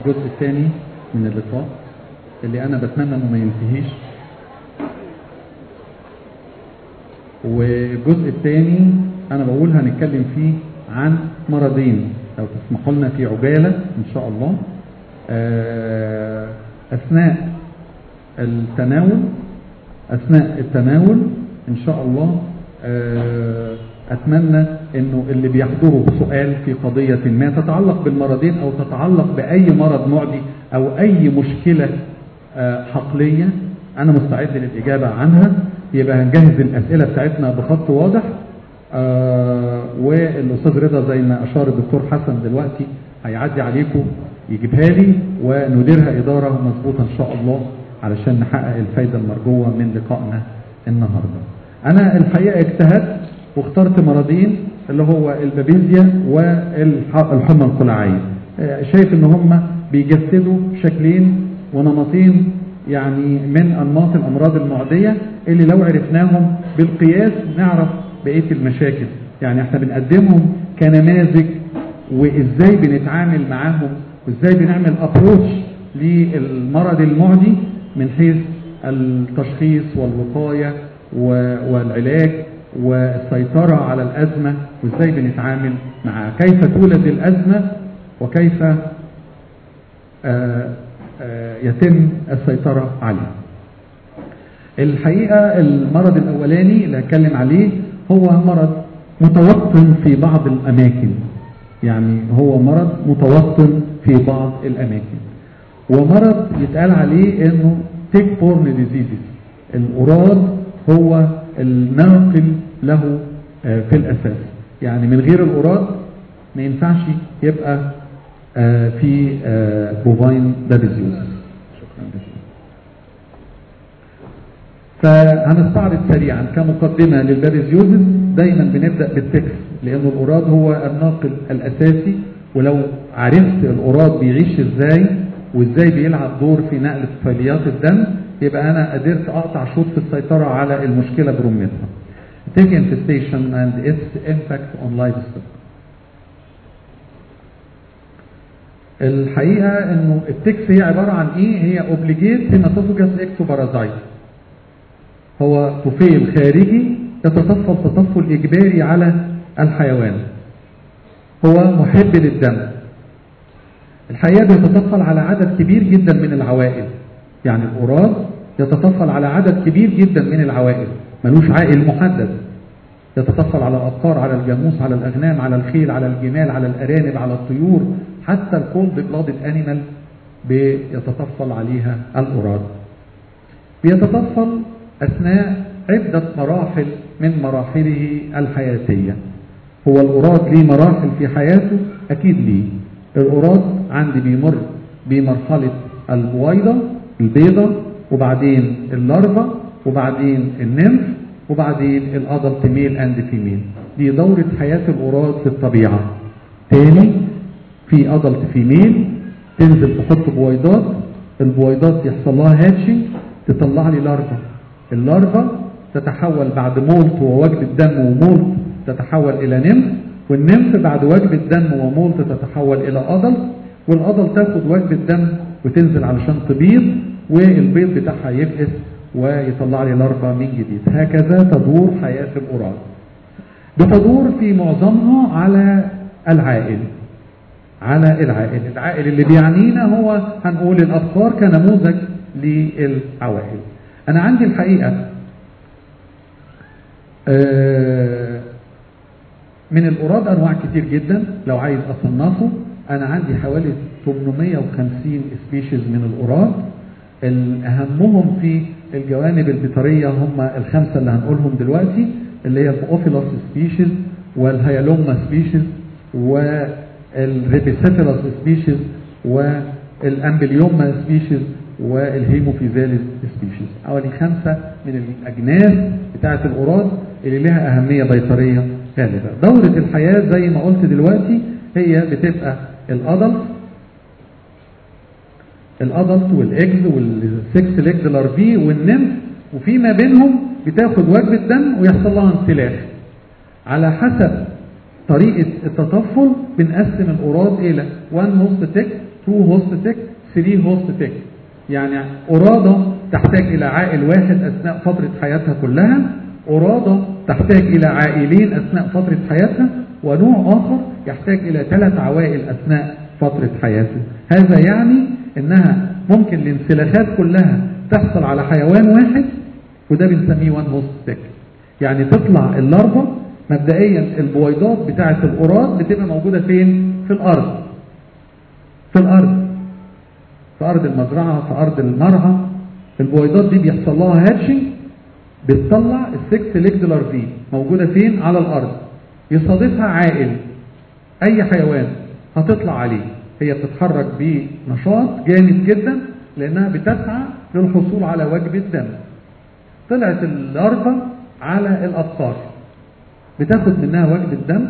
الجزء الثاني من اللقاء اللي انا بتمنى انه ما ينتهيش والجزء الثاني انا بقول هنتكلم فيه عن مرضين لو تسمحوا لنا في عجاله ان شاء الله اثناء التناول اثناء التناول ان شاء الله اتمنى انه اللي بيحضروا سؤال في قضية ما تتعلق بالمرضين او تتعلق باي مرض معدي او اي مشكلة حقلية انا مستعد للاجابة عنها يبقى هنجهز الاسئلة بتاعتنا بخط واضح والاستاذ رضا زي ما اشار الدكتور حسن دلوقتي هيعدي عليكم يجيبها لي ونديرها ادارة مظبوطة ان شاء الله علشان نحقق الفايدة المرجوة من لقائنا النهاردة انا الحقيقة اجتهدت واخترت مرضين اللي هو البابيزيا والحمى القلعية شايف ان هم بيجسدوا شكلين ونمطين يعني من انماط الامراض المعدية اللي لو عرفناهم بالقياس نعرف بقية المشاكل يعني احنا بنقدمهم كنماذج وازاي بنتعامل معاهم وازاي بنعمل ابروتش للمرض المعدي من حيث التشخيص والوقاية والعلاج والسيطرة على الأزمة وإزاي بنتعامل معها كيف تولد الأزمة وكيف آآ آآ يتم السيطرة عليها الحقيقة المرض الأولاني اللي هتكلم عليه هو مرض متوطن في بعض الأماكن يعني هو مرض متوطن في بعض الأماكن ومرض يتقال عليه انه تيك بورن ديزيزز الأوراد هو الناقل له في الأساس يعني من غير الأوراد ما ينفعش يبقى في بوفاين بابيزيوز شكرا جزيلا فهنستعرض سريعا كمقدمة للبابيزيوزز دايما بنبدأ بالتكس لأن الأوراد هو الناقل الأساسي ولو عرفت الأوراد بيعيش ازاي وازاي بيلعب دور في نقل طفيليات الدم يبقى انا قدرت اقطع شوط في السيطرة على المشكلة برمتها tick infestation and its impact on livestock الحقيقة انه التكس هي عبارة عن ايه هي obligate hematophagous ectoparasite هو طفيل خارجي يتطفل تطفل اجباري على الحيوان هو محب للدم الحقيقة بيتطفل على عدد كبير جدا من العوائل يعني الأوراد يتطفل على عدد كبير جدا من العوائل ملوش عائل محدد يتطفل على الأبقار على الجاموس على الأغنام على الخيل على الجمال على الأرانب على الطيور حتى الكولد بلادد أنيمال بيتطفل عليها الأوراد بيتطفل أثناء عدة مراحل من مراحله الحياتية هو الأوراد ليه مراحل في حياته أكيد ليه الأوراد عندي بيمر بمرحلة البويضة البيضة وبعدين اللارفا وبعدين النمف وبعدين الادلت ميل اند فيميل دي دورة حياة الأوراد في الطبيعة تاني في ادلت فيميل تنزل تحط بويضات البويضات يحصل لها هاتشنج تطلع لي لارفا اللارفا تتحول بعد مولت ووجبة دم ومولت تتحول إلى نمف والنمف بعد وجبة دم ومولت تتحول إلى أدلت والأدلت تاخد وجبة دم وتنزل علشان تبيض والبيض بتاعها يفقس ويطلع لي لارفا من جديد هكذا تدور حياة الأوراد بتدور في معظمها على العائل على العائل العائل اللي بيعنينا هو هنقول الأبقار كنموذج للعوائل أنا عندي الحقيقة من الأوراد أنواع كتير جدا لو عايز أصنفه أنا عندي حوالي 850 سبيشيز من الأوراد أهمهم في الجوانب البيطرية هم الخمسة اللي هنقولهم دلوقتي اللي هي الأوفيلوس سبيشيز والهيالوما سبيشيز والريبيسيفيلوس سبيشيز والأمبليوما سبيشيز والهيموفيزاليس سبيشيز حوالي خمسة من الأجناس بتاعة الأوراد اللي لها أهمية بيطرية غالبة دورة الحياة زي ما قلت دلوقتي هي بتبقى الأدلت الأدلت والإجز والسكس ليجز الاربي والنمف وفيما بينهم بتاخد وجبة دم ويحصل لها انسلاخ على حسب طريقة التطفل بنقسم الأوراد إلى وان موست تك 2 هوست تك 3 هوست تك يعني قرادة تحتاج إلى عائل واحد أثناء فترة حياتها كلها قرادة تحتاج إلى عائلين أثناء فترة حياتها ونوع آخر يحتاج إلى ثلاث عوائل أثناء فترة حياته هذا يعني أنها ممكن الانسلاخات كلها تحصل على حيوان واحد وده بنسميه وان هوست تك يعني تطلع اللارفا مبدئيا البويضات بتاعة القراد بتبقى موجودة فين؟ في الأرض في الأرض في أرض المزرعة في أرض المرعى البويضات دي بيحصل لها هاتشنج بتطلع السكس ليجد لارفي موجودة فين؟ على الأرض يصادفها عائل أي حيوان هتطلع عليه هي بتتحرك بنشاط جامد جدا لأنها بتسعى للحصول على وجبة دم طلعت اللارفا على الأبصار بتاخد منها وجبة دم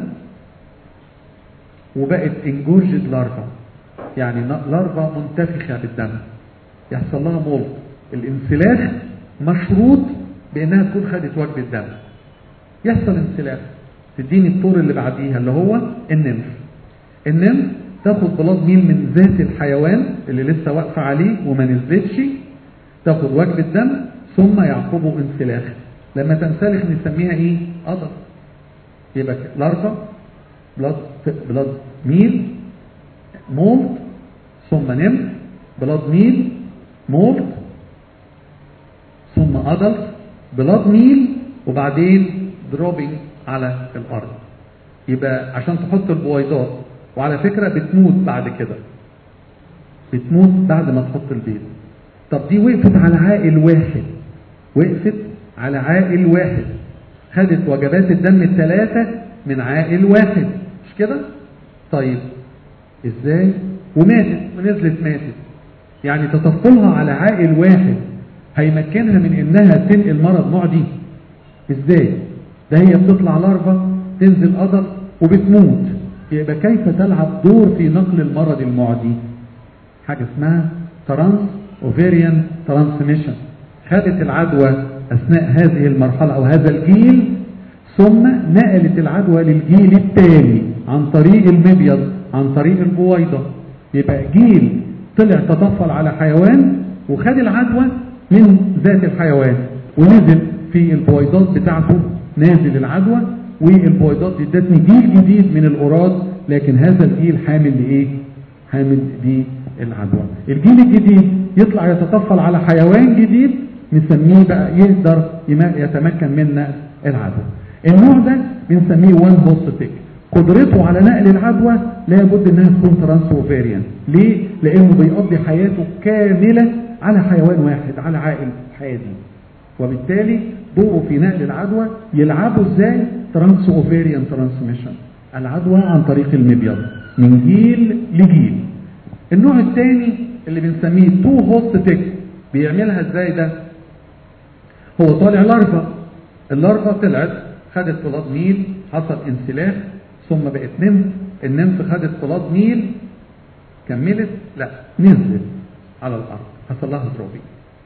وبقت انجورجد لارفا يعني لارفا منتفخة بالدم يحصل لها مولد الانسلاخ مشروط بانها تكون خدت وجبة دم يحصل انسلاخ تديني الطور اللي بعديها اللي هو النمف النمف تاخد بلاد ميل من ذات الحيوان اللي لسه واقفة عليه وما نزلتش تاخد وجبة دم ثم يعقبه انسلاخ لما تنسلخ نسميها ايه قدر يبقى لارفا بلاد بلاد ميل مولد ثم نمف بلاد ميل مولد ثم ادلت بلاد ميل وبعدين دروبينج على الارض يبقى عشان تحط البويضات وعلى فكرة بتموت بعد كده بتموت بعد ما تحط البيض طب دي وقفت على عائل واحد وقفت على عائل واحد خدت وجبات الدم الثلاثة من عائل واحد مش كده طيب ازاي وماتت ونزلت ماتت يعني تطفلها على عائل واحد هيمكنها من انها تنقل مرض معدي ازاي ده هي بتطلع لارفا تنزل قدر وبتموت يبقى كيف تلعب دور في نقل المرض المعدي حاجة اسمها ترانس اوفيريان ترانسميشن خدت العدوى اثناء هذه المرحلة او هذا الجيل ثم نقلت العدوى للجيل التالي عن طريق المبيض عن طريق البويضة يبقى جيل طلع تطفل على حيوان وخد العدوى من ذات الحيوان ونزل في البويضات بتاعته نازل العدوى والبويضات دي ادتني جيل جديد من القراد لكن هذا الجيل حامل لايه حامل للعدوى الجيل الجديد يطلع يتطفل على حيوان جديد نسميه بقى يقدر يتمكن من نقل العدوى النوع ده بنسميه وان هوست قدرته على نقل العدوى لابد انها تكون ترانس اوفيريان ليه لانه بيقضي حياته كامله على حيوان واحد على عائل حيادي وبالتالي دوره في نقل العدوى يلعبه ازاي ترانس اوفيريان ترانسميشن العدوى عن طريق المبيض من جيل لجيل النوع الثاني اللي بنسميه تو هوست تيك بيعملها ازاي ده هو طالع لارفا اللارفا طلعت خدت بلاد ميل حصل انسلاخ ثم بقت نمف النمف خدت بلاد ميل كملت لا نزلت على الارض حصل لها دروبينج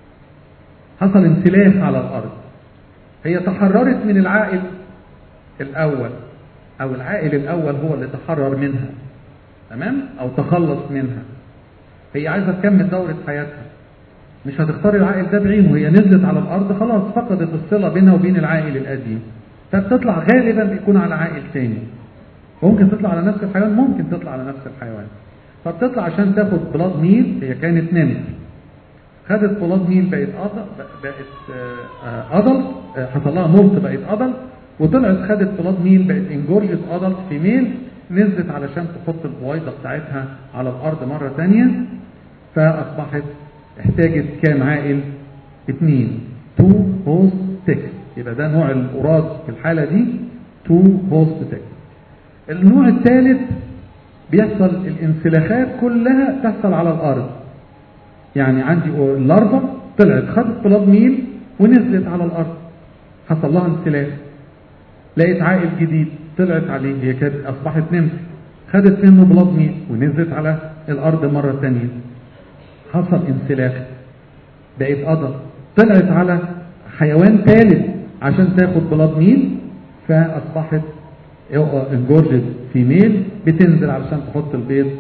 حصل انسلاخ على الارض هي تحررت من العائل الاول او العائل الاول هو اللي تحرر منها تمام او تخلص منها هي عايزه تكمل دوره حياتها مش هتختار العائل ده بعينه هي نزلت على الارض خلاص فقدت الصله بينها وبين العائل القديم فبتطلع غالبا بيكون على عائل تاني ممكن تطلع على نفس الحيوان ممكن تطلع على نفس الحيوان فبتطلع عشان تاخد بلاد ميل هي كانت نمت خدت بلاد ميل بقت أضل بقت أضل حصل لها مولت بقت أضل وطلعت خدت بلاد ميل بقت انجورجت أضل في ميل نزلت علشان تحط البويضة بتاعتها على الأرض مرة تانية فأصبحت احتاجت كام عائل اثنين تو هوست تكس يبقى ده نوع القراص في الحالة دي تو هوست تكس النوع الثالث بيحصل الانسلاخات كلها تحصل على الارض يعني عندي اللارفا طلعت خدت بلاد ميل ونزلت على الارض حصل لها انسلاخ لقيت عائل جديد طلعت عليه هي كانت اصبحت نمس خدت منه بلاد ميل ونزلت على الارض مره ثانيه حصل انسلاخ بقت قدر طلعت على حيوان ثالث عشان تاخد بلاد ميل فاصبحت انجورجد فيميل بتنزل علشان تحط البيض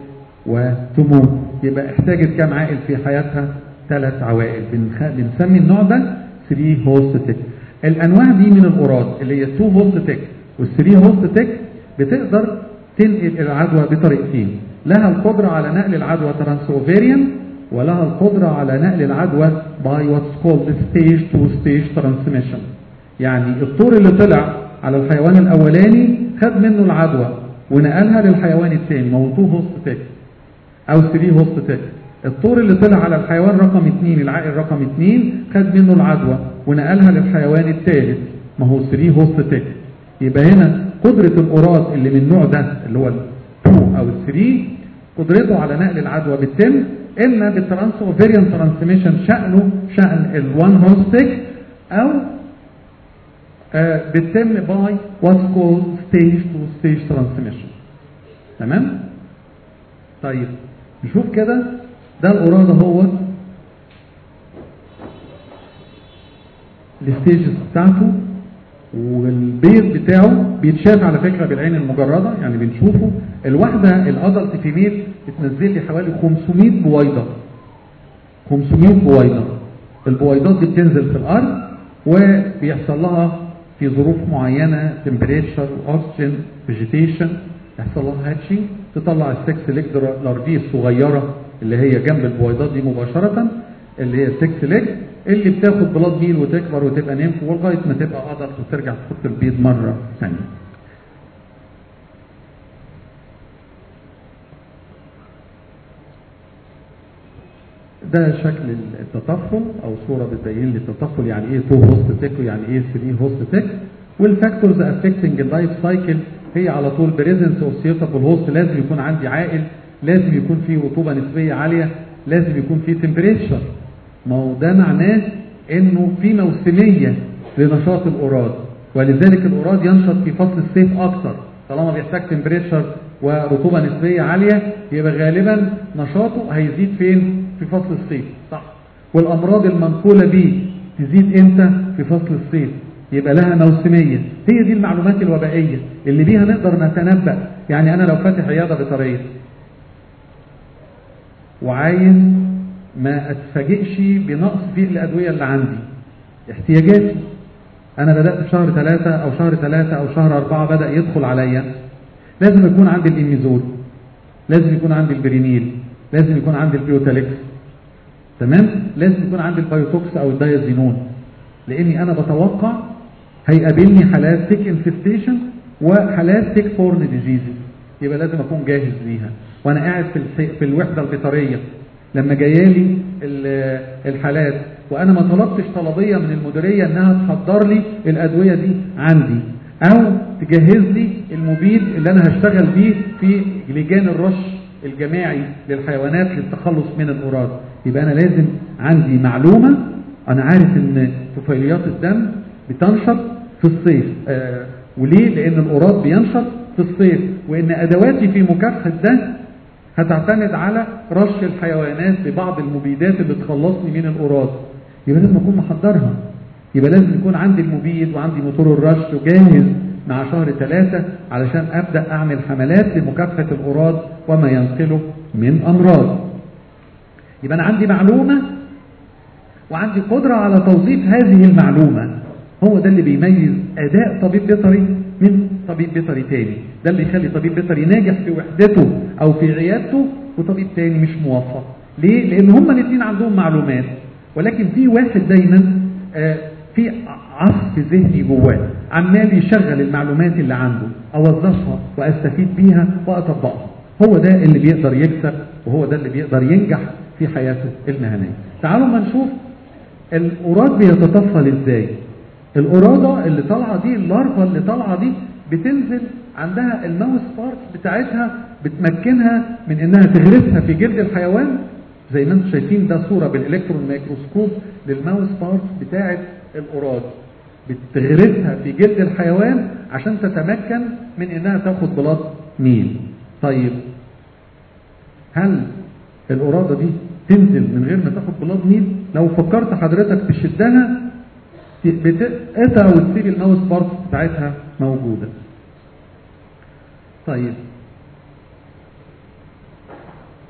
وتموت يبقى احتاجت كام عائل في حياتها ثلاث عوائل بنخ... بنسمي النوع ده 3 هوست تك الانواع دي من الاوراد اللي هي 2 هوست تك وال3 هوست تك بتقدر تنقل العدوى بطريقتين لها القدرة على نقل العدوى ترانس اوفيريان ولها القدرة على نقل العدوى باي واتس كولد ستيج تو ستيج ترانسميشن يعني الطور اللي طلع على الحيوان الاولاني خد منه العدوى ونقلها للحيوان الثاني ما هو 2 هوست تك او 3 هوست تك الطور اللي طلع على الحيوان رقم 2 العائل رقم 2 خد منه العدوى ونقلها للحيوان الثالث ما هو 3 هوست تك يبقى هنا قدرة الأوراق اللي من النوع ده اللي هو ال 2 أو ال 3 قدرته على نقل العدوى بتتم إما بالترانس اوفيريان ترانسميشن شأنه شأن ال 1 هوست تك أو آه بتتم باي واتس كولد ستيج تو ستيج ترانسميشن تمام؟ طيب نشوف كده ده الأوراد هو الستيجز بتاعته والبيض بتاعه بيتشاف على فكرة بالعين المجردة يعني بنشوفه الواحدة الادلت فيميل بتنزل لي حوالي 500 بويضة 500 بويضة البويضات دي بتنزل في الارض وبيحصل لها في ظروف معينة تمبريتشر اوكسجين فيجيتيشن يحصل لها هاتشي تطلع السكس ليج لارفي الصغيرة اللي هي جنب البويضات دي مباشرة اللي هي السكس ليج اللي بتاخد بلاد ميل وتكبر وتبقى نيمف ولغايه ما تبقى قدر وترجع تحط البيض مره ثانيه. ده شكل التطفل او صوره بتبين لي التطفل يعني ايه 2 هوست تك ويعني ايه 3 هوست تك والفاكتورز افكتنج اللايف سايكل هي على طول بريزنس اوف سيوتابل هوست لازم يكون عندي عائل لازم يكون فيه رطوبه نسبيه عاليه لازم يكون فيه تمبريتشر ما هو ده معناه انه في موسميه لنشاط الاوراد ولذلك الاوراد ينشط في فصل الصيف اكثر طالما بيحتاج تمبريتشر ورطوبه نسبيه عاليه يبقى غالبا نشاطه هيزيد فين؟ في فصل الصيف صح والامراض المنقوله بيه تزيد امتى؟ في فصل الصيف يبقى لها موسميه هي دي المعلومات الوبائيه اللي بيها نقدر نتنبأ يعني انا لو فاتح عياده بيطريه وعايز ما اتفاجئش بنقص في الادويه اللي عندي احتياجاتي انا بدات في شهر ثلاثة او شهر ثلاثة او شهر أربعة بدا يدخل عليا لازم يكون عندي الاميزول لازم يكون عندي البرينيل لازم يكون عندي البيوتاليكس تمام لازم يكون عندي البايوتوكس او الدايزينون لاني انا بتوقع هيقابلني حالات تيك انفستيشن وحالات تيك فورن ديزيزز يبقى لازم اكون جاهز ليها وانا قاعد في في الوحده البيطريه لما جايالي الحالات وانا ما طلبتش طلبيه من المديريه انها تحضر لي الادويه دي عندي او تجهز لي المبيد اللي انا هشتغل بيه في لجان الرش الجماعي للحيوانات للتخلص من الاوراد يبقى انا لازم عندي معلومه انا عارف ان طفيليات الدم بتنشط في الصيف آه وليه لان الاوراد بينشط في الصيف وان ادواتي في مكافحه ده هتعتمد على رش الحيوانات ببعض المبيدات اللي تخلصني من الاوراد يبقى لازم اكون محضرها يبقى لازم يكون عندي المبيد وعندي موتور الرش وجاهز مع شهر ثلاثة علشان ابدا اعمل حملات لمكافحه الاوراد وما ينقله من امراض يبقى انا عندي معلومه وعندي قدره على توظيف هذه المعلومه هو ده اللي بيميز اداء طبيب بيطري من طبيب بيطري تاني ده اللي يخلي طبيب بيطري ناجح في وحدته او في عيادته وطبيب تاني مش موفق ليه لان هما الاثنين عندهم معلومات ولكن في واحد دايما آه في عصف ذهني جواه عمال يشغل المعلومات اللي عنده اوظفها واستفيد بيها واطبقها هو ده اللي بيقدر يكسب وهو ده اللي بيقدر ينجح في حياته المهنيه تعالوا ما نشوف الاوراد بيتطفل ازاي القرادة اللي طالعة دي اللارفا اللي طالعة دي بتنزل عندها الماوس بارت بتاعتها بتمكنها من انها تغرسها في جلد الحيوان زي ما انتم شايفين ده صورة بالالكترون ميكروسكوب للماوس بارت بتاعت القراد بتغرسها في جلد الحيوان عشان تتمكن من انها تاخد بلاط ميل طيب هل القرادة دي تنزل من غير ما تاخد بلاط ميل لو فكرت حضرتك تشدها بتقطع وتسيب الماوس بارت بتاعتها موجودة طيب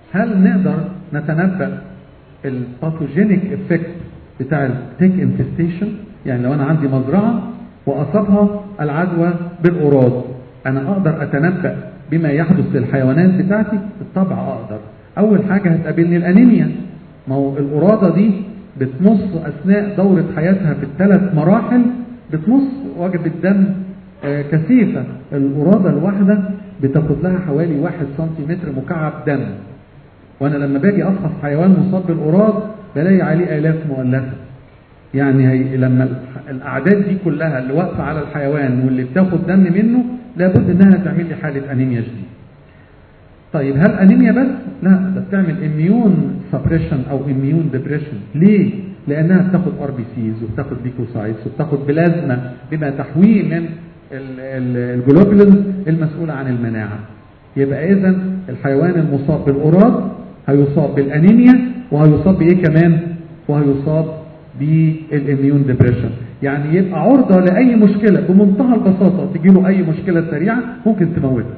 هل نقدر نتنبأ الباثوجينيك افكت بتاع التيك انفستيشن يعني لو انا عندي مزرعه واصابها العدوى بالقراض انا اقدر اتنبأ بما يحدث للحيوانات بتاعتي بالطبع اقدر اول حاجه هتقابلني الانيميا ما هو القراضه دي بتمص اثناء دوره حياتها في الثلاث مراحل بتمص وجبه دم آه، كثيفه القراضه الواحده بتاخد لها حوالي 1 سنتيمتر مكعب دم وانا لما باجي افحص حيوان مصاب بالقراض بلاقي عليه الاف مؤلفه يعني هي لما الح- الاعداد دي كلها اللي واقفه على الحيوان واللي بتاخد دم منه لابد انها تعمل لي حاله انيميا شديده طيب هل انيميا بس؟ لا ده بتعمل اميون سبريشن او اميون ديبريشن ليه؟ لانها بتاخد ار بي سيز وبتاخد ليكوسايتس وبتاخد بلازما بما تحويه من ال- ال- الجلوبولين المسؤوله عن المناعه يبقى اذا الحيوان المصاب بالقراض هيصاب بالانيميا وهيصاب بايه كمان؟ وهيصاب بالاميون ديبريشن يعني يبقى عرضه لاي مشكله بمنتهى البساطه تجي له اي مشكله سريعه ممكن تموته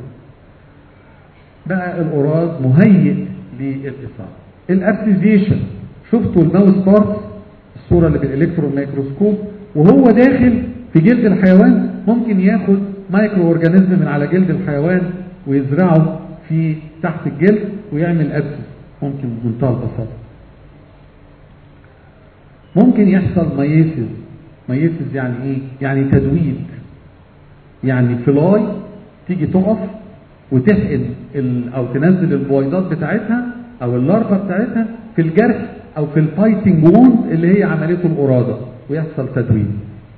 بقى القراض مهيئ للاصابه الابتيزيشن شفتوا الماوس بارت الصوره اللي بالالكترون ميكروسكوب وهو داخل في جلد الحيوان ممكن ياخد مايكرو اورجانيزم من على جلد الحيوان ويزرعه في تحت الجلد ويعمل ابسس ممكن بمنتهى البساطه ممكن يحصل مياسز مياسز يعني ايه يعني تدويد يعني فلاي تيجي تقف وتحقن ال- او تنزل البويضات بتاعتها او اللارفا بتاعتها في الجرح او في البايتنج ووند اللي هي عملته القراده ويحصل تدوين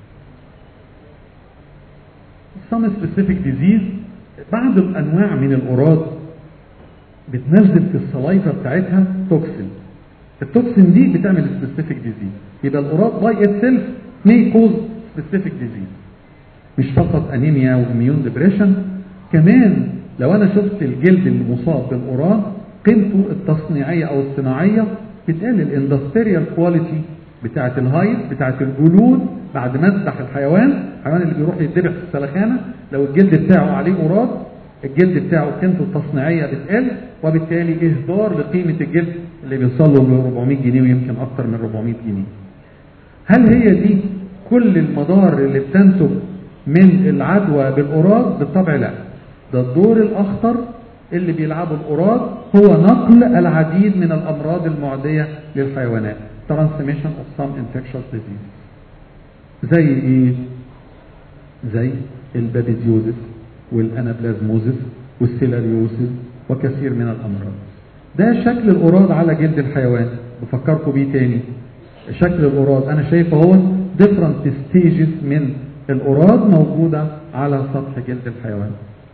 some specific disease بعض الانواع من القراض بتنزل في السلايفا بتاعتها توكسين التوكسين دي بتعمل سبيسيفيك ديزيز يبقى القراض باي اتسيلف may cause specific disease مش فقط انيميا واميون ديبريشن كمان لو انا شفت الجلد المصاب بالقراض قيمته التصنيعيه او الصناعيه بتقل الاندستريال كواليتي بتاعه الهايد بتاعه الجلود بعد ما اذبح الحيوان الحيوان اللي بيروح يتذبح في السلخانه لو الجلد بتاعه عليه قراض الجلد بتاعه قيمته التصنيعيه بتقل وبالتالي اهدار لقيمه الجلد اللي بيوصل له ل 400 جنيه ويمكن اكتر من 400 جنيه. هل هي دي كل المضار اللي بتنتج من العدوى بالقراض؟ بالطبع لا. ده الدور الاخطر اللي بيلعبه القراض هو نقل العديد من الامراض المعديه للحيوانات. transmission of some infectious disease. زي ايه؟ زي البابيزيوزس والانابلازموزس والسيلاريوسيس وكثير من الامراض. ده شكل القراض على جلد الحيوان بفكركم بيه تاني شكل القراض انا شايف اهو different stages من القراض موجوده على سطح جلد الحيوان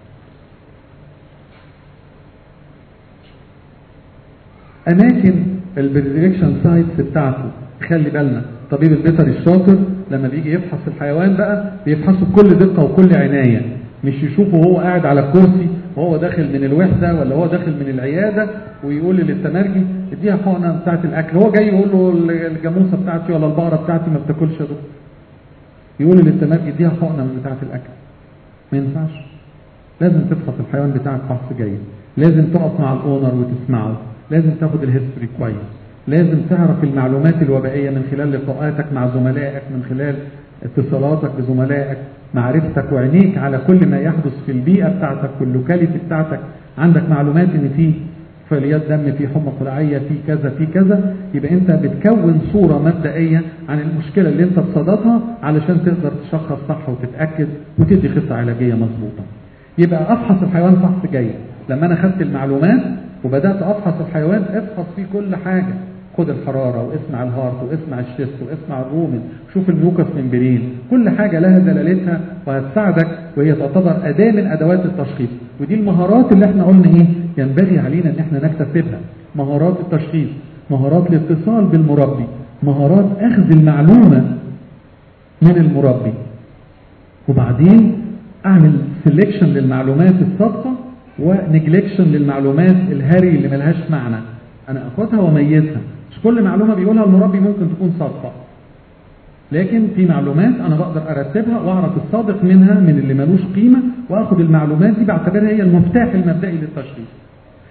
اماكن البريدكشن سايتس بتاعته خلي بالنا الطبيب البيطري الشاطر لما بيجي يفحص الحيوان بقى بيفحصه بكل دقه وكل عنايه مش يشوفه وهو قاعد على الكرسي وهو داخل من الوحده ولا هو داخل من العياده ويقول للتمرجي اديها حقنه بتاعه الاكل هو جاي يقول له الجاموسه بتاعتي ولا البقره بتاعتي ما بتاكلش يا دكتور يقول للتمرجي اديها حقنه من بتاعه الاكل ما ينفعش لازم تفحص الحيوان بتاعك فحص جيد لازم تقف مع الاونر وتسمعه لازم تاخد الهيستوري كويس لازم تعرف المعلومات الوبائيه من خلال لقاءاتك مع زملائك من خلال اتصالاتك بزملائك معرفتك وعينيك على كل ما يحدث في البيئه بتاعتك واللوكاليتي بتاعتك عندك معلومات ان في فعاليات دم في حمى قلعيه في كذا في كذا يبقى انت بتكون صوره مبدئيه عن المشكله اللي انت بصددها علشان تقدر تشخص صح وتتاكد وتدي خطه علاجيه مظبوطه. يبقى افحص الحيوان فحص جيد لما انا خدت المعلومات وبدات افحص الحيوان افحص فيه كل حاجه خد الحراره واسمع الهارت واسمع الشيست واسمع الرومن شوف الميوكس ممبرين كل حاجه لها دلالتها وهتساعدك وهي تعتبر اداه من ادوات التشخيص ودي المهارات اللي احنا قلنا ايه ينبغي علينا ان احنا نكتسبها مهارات التشخيص مهارات الاتصال بالمربي مهارات اخذ المعلومه من المربي وبعدين اعمل سيلكشن للمعلومات الصادقه ونجلكشن للمعلومات الهري اللي ملهاش معنى انا اخدها واميزها مش كل معلومه بيقولها المربي ممكن تكون صادقه لكن في معلومات انا بقدر ارتبها واعرف الصادق منها من اللي ملوش قيمه واخد المعلومات دي بعتبرها هي المفتاح المبدئي للتشخيص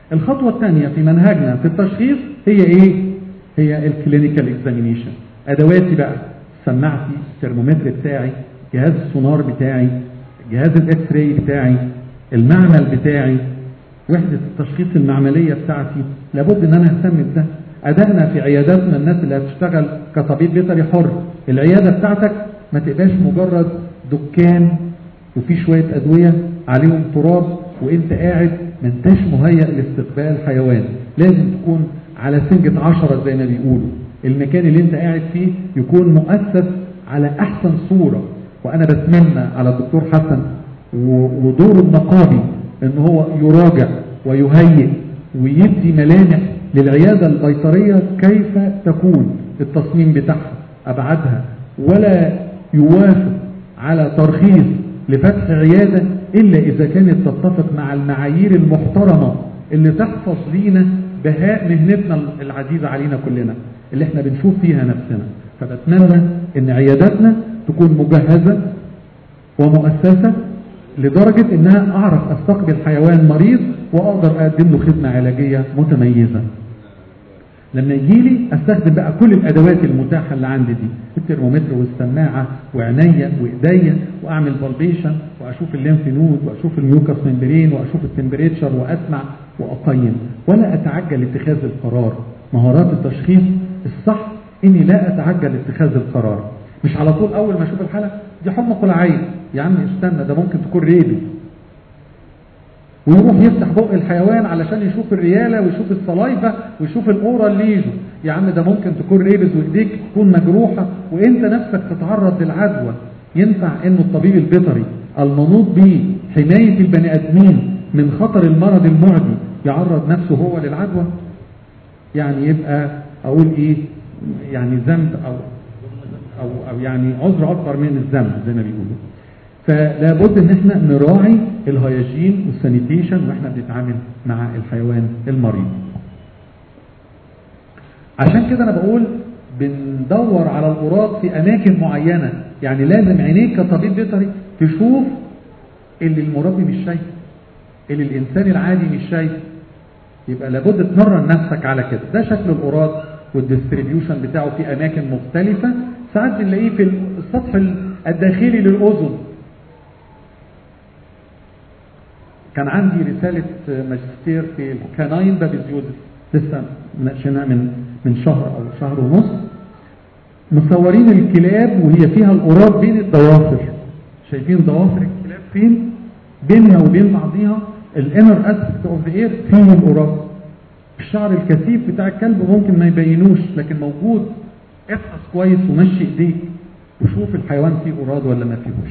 الخطوة الثانية في منهجنا في التشخيص هي ايه هي الكلينيكال اكزامينيشن ادواتي بقى سماعتي الترمومتر بتاعي جهاز السونار بتاعي جهاز الاكس راي بتاعي المعمل بتاعي وحدة التشخيص المعملية بتاعتي لابد ان انا اهتم بده ادائنا في عياداتنا الناس اللي هتشتغل كطبيب بيطري حر العيادة بتاعتك ما تبقاش مجرد دكان وفي شوية ادوية عليهم تراب وانت قاعد ما انتش مهيأ لاستقبال حيوان لازم تكون على سنجة عشرة زي ما بيقولوا المكان اللي انت قاعد فيه يكون مؤسس على احسن صورة وانا بتمنى على الدكتور حسن ودوره النقابي ان هو يراجع ويهيئ ويدي ملامح للعيادة البيطرية كيف تكون التصميم بتاعها ابعادها ولا يوافق على ترخيص لفتح عيادة الا اذا كانت تتفق مع المعايير المحترمة اللي تحفظ لينا بهاء مهنتنا العزيزة علينا كلنا اللي احنا بنشوف فيها نفسنا فبتمنى ان عياداتنا تكون مجهزة ومؤسسة لدرجة انها اعرف استقبل حيوان مريض واقدر اقدم له خدمة علاجية متميزة لما يجي لي استخدم بقى كل الادوات المتاحة اللي عندي دي الترمومتر والسماعة وعينيا وايديا واعمل بالبيشن واشوف الليمف نود واشوف الميوكس ممبرين واشوف التمبريتشر واسمع واقيم ولا اتعجل اتخاذ القرار مهارات التشخيص الصح اني لا اتعجل اتخاذ القرار مش على طول اول ما اشوف الحالة دي حمى قلعية يا عم استنى ده ممكن تكون ريبي ويروح يفتح بق الحيوان علشان يشوف الريالة ويشوف الصلايفة ويشوف الاورال ليجو يا عم ده ممكن تكون ريبز وايديك تكون مجروحة وانت نفسك تتعرض للعدوى ينفع انه الطبيب البيطري المنوط به حماية البني ادمين من خطر المرض المعدي يعرض نفسه هو للعدوى يعني يبقى اقول ايه يعني ذنب او او او يعني عذر اكبر من الذنب زي ما بيقولوا فلا بد ان احنا نراعي الهيجين والسانيتيشن واحنا بنتعامل مع الحيوان المريض عشان كده انا بقول بندور على القراط في اماكن معينة يعني لازم عينيك كطبيب بيطري تشوف اللي المربي مش شايف اللي الانسان العادي مش شايف يبقى لابد تمرن نفسك على كده ده شكل القراط والديستريبيوشن بتاعه في اماكن مختلفة ساعات بنلاقيه في السطح الداخلي للاذن كان عندي رسالة ماجستير في الكاناين بابيزيوزس لسه مناقشينها من من شهر او شهر ونص مصورين الكلاب وهي فيها القراب بين الضوافر شايفين ضوافر الكلاب فين بينها وبين بعضها الانر اسبكت اوف ذا اير فيه القراب الشعر الكثيف بتاع الكلب ممكن ما يبينوش لكن موجود افحص كويس ومشي ايديك وشوف الحيوان فيه قراد ولا ما فيهوش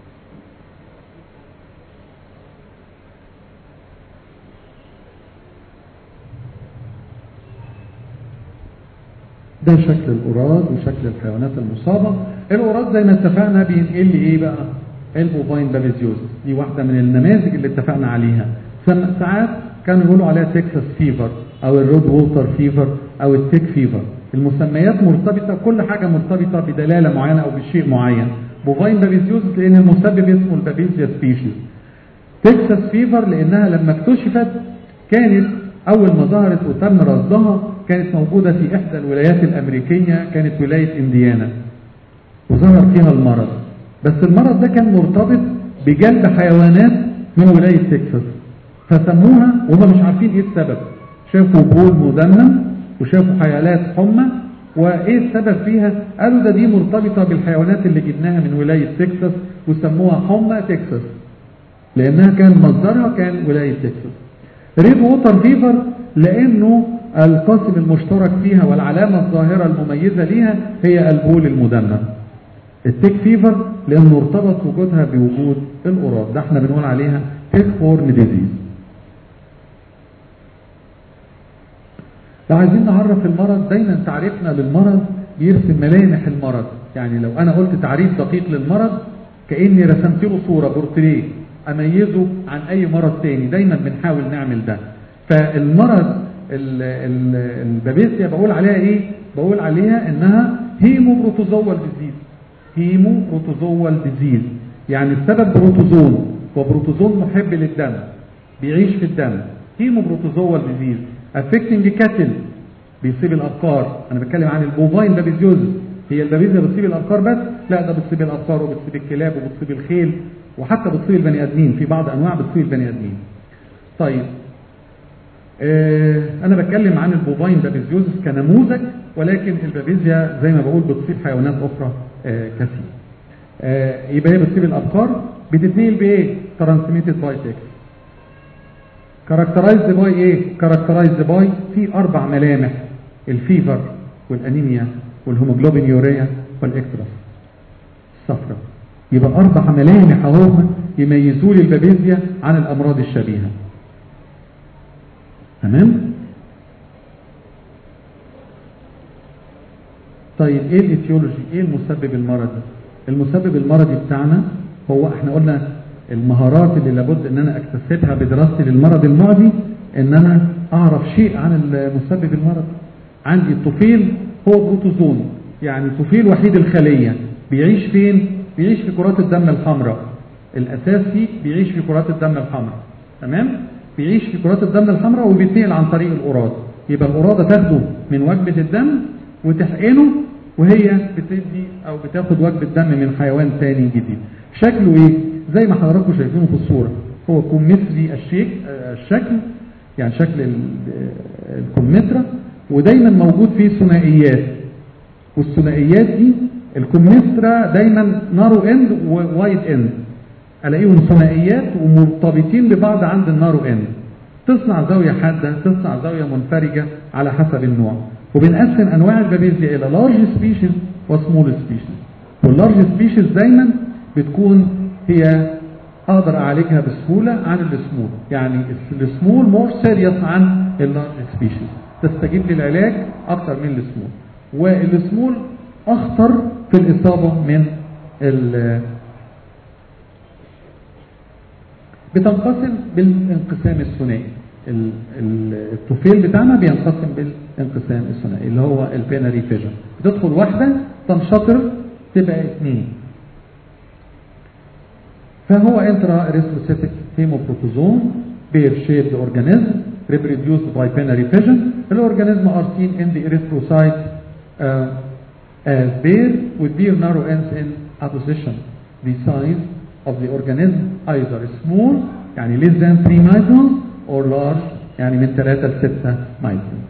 ده شكل القراد وشكل الحيوانات المصابة القراد زي ما اتفقنا بينقل لي ايه بقى البوفاين بابيزيوز دي واحدة من النماذج اللي اتفقنا عليها ساعات كانوا يقولوا عليها تكساس فيفر او الرود ووتر فيفر او التيك فيفر المسميات مرتبطة كل حاجة مرتبطة بدلالة معينة او بشيء معين بوفاين بابيزيوز لان المسبب اسمه البابيزيا سبيشيز تكساس فيفر لانها لما اكتشفت كانت اول ما ظهرت وتم رصدها كانت موجودة في احدى الولايات الامريكية كانت ولاية انديانا وظهر فيها المرض بس المرض ده كان مرتبط بجلب حيوانات من ولاية تكساس فسموها وهم مش عارفين ايه السبب شافوا بول مدمم وشافوا حيالات حمى وايه السبب فيها قالوا ده دي مرتبطة بالحيوانات اللي جبناها من ولاية تكساس وسموها حمى تكساس لانها كان مصدرها كان ولاية تكساس ريد ووتر فيفر لانه القاسم المشترك فيها والعلامة الظاهرة المميزة ليها هي البول المدمم التيك فيفر لانه ارتبط وجودها بوجود القراب ده احنا بنقول عليها تيك هورن ديزيز لو عايزين نعرف المرض دايما تعريفنا للمرض بيرسم ملامح المرض يعني لو انا قلت تعريف دقيق للمرض كاني رسمت له صوره بورتريه اميزه عن اي مرض تاني دايما بنحاول نعمل ده فالمرض البابيسيا بقول عليها ايه بقول عليها انها هيمو بروتوزوال ديزيز هيمو بروتوزوال ديزيز يعني السبب بروتوزوم وبروتوزوم محب للدم بيعيش في الدم هيموبروتوزوال ديزيز افكتنج كاتل بيصيب الابقار انا بتكلم عن البوفاين بابيزيوز هي البابيزيا بتصيب الابقار بس لا ده بتصيب الابقار وبتصيب الكلاب وبتصيب الخيل وحتى بتصيب البني ادمين في بعض انواع بتصيب البني ادمين طيب آه انا بتكلم عن البوفاين بابيزيوزس كنموذج ولكن البابيزيا زي ما بقول بتصيب حيوانات اخرى آه كثير آه يبقى هي بتصيب الابقار بتتنقل بايه ترانسميتد باي سكس كاركترايزد باي ايه كاركترايزد باي في اربع ملامح الفيفر والانيميا والهيموجلوبين يوريا والاكتراس الصفراء يبقى اربع ملامح اهو يميزوا لي البابيزيا عن الامراض الشبيهه تمام طيب ايه الايتيولوجي ايه المسبب المرضي المسبب المرضي بتاعنا هو احنا قلنا المهارات اللي لابد ان انا اكتسبها بدراستي للمرض المعدي ان انا اعرف شيء عن المسبب المرضي عندي الطفيل هو بروتوزوم يعني طفيل وحيد الخلية بيعيش فين بيعيش في كرات الدم الحمراء الاساس فيه بيعيش في كرات الدم الحمراء تمام بيعيش في كرات الدم الحمراء وبيتنقل عن طريق القراض يبقى القراضة تاخده من وجبة الدم وتحقنه وهي بتدي او بتاخد وجبة دم من حيوان ثاني جديد شكله ايه زي ما حضراتكم شايفينه في الصورة هو كمثري الشيك الشكل يعني شكل الكمثرى ودايما موجود فيه ثنائيات والثنائيات دي الكمثرى دايما نارو اند ووايد اند الاقيهم ثنائيات ومرتبطين ببعض عند النارو اند تصنع زاوية حادة تصنع زاوية منفرجة على حسب النوع وبنقسم انواع البابيزيا الى لارج سبيشيز وسمول سبيشيز واللارج سبيشيز دايما بتكون هي اقدر اعالجها بسهولة عن السمول يعني السمول مور سيريس عن اللارج سبيشيز تستجيب للعلاج اكتر من السمول والسمول اخطر في الاصابة من ال بتنقسم بالانقسام الثنائي الطفيل بتاعنا بينقسم بالانقسام الثنائي اللي هو البيناري فيجن بتدخل واحدة تنشطر تبقى اثنين فهو انترا اريثروسيتك هيموبروتوزوم بير شيبد اورجانيزم reproduced by binary fission الاورجانيزم are seen in the erythrocyte uh, as pair with pair narrow ends in opposition the size of the organism either small يعني less than 3 microns or large يعني من 3 ل 6 microns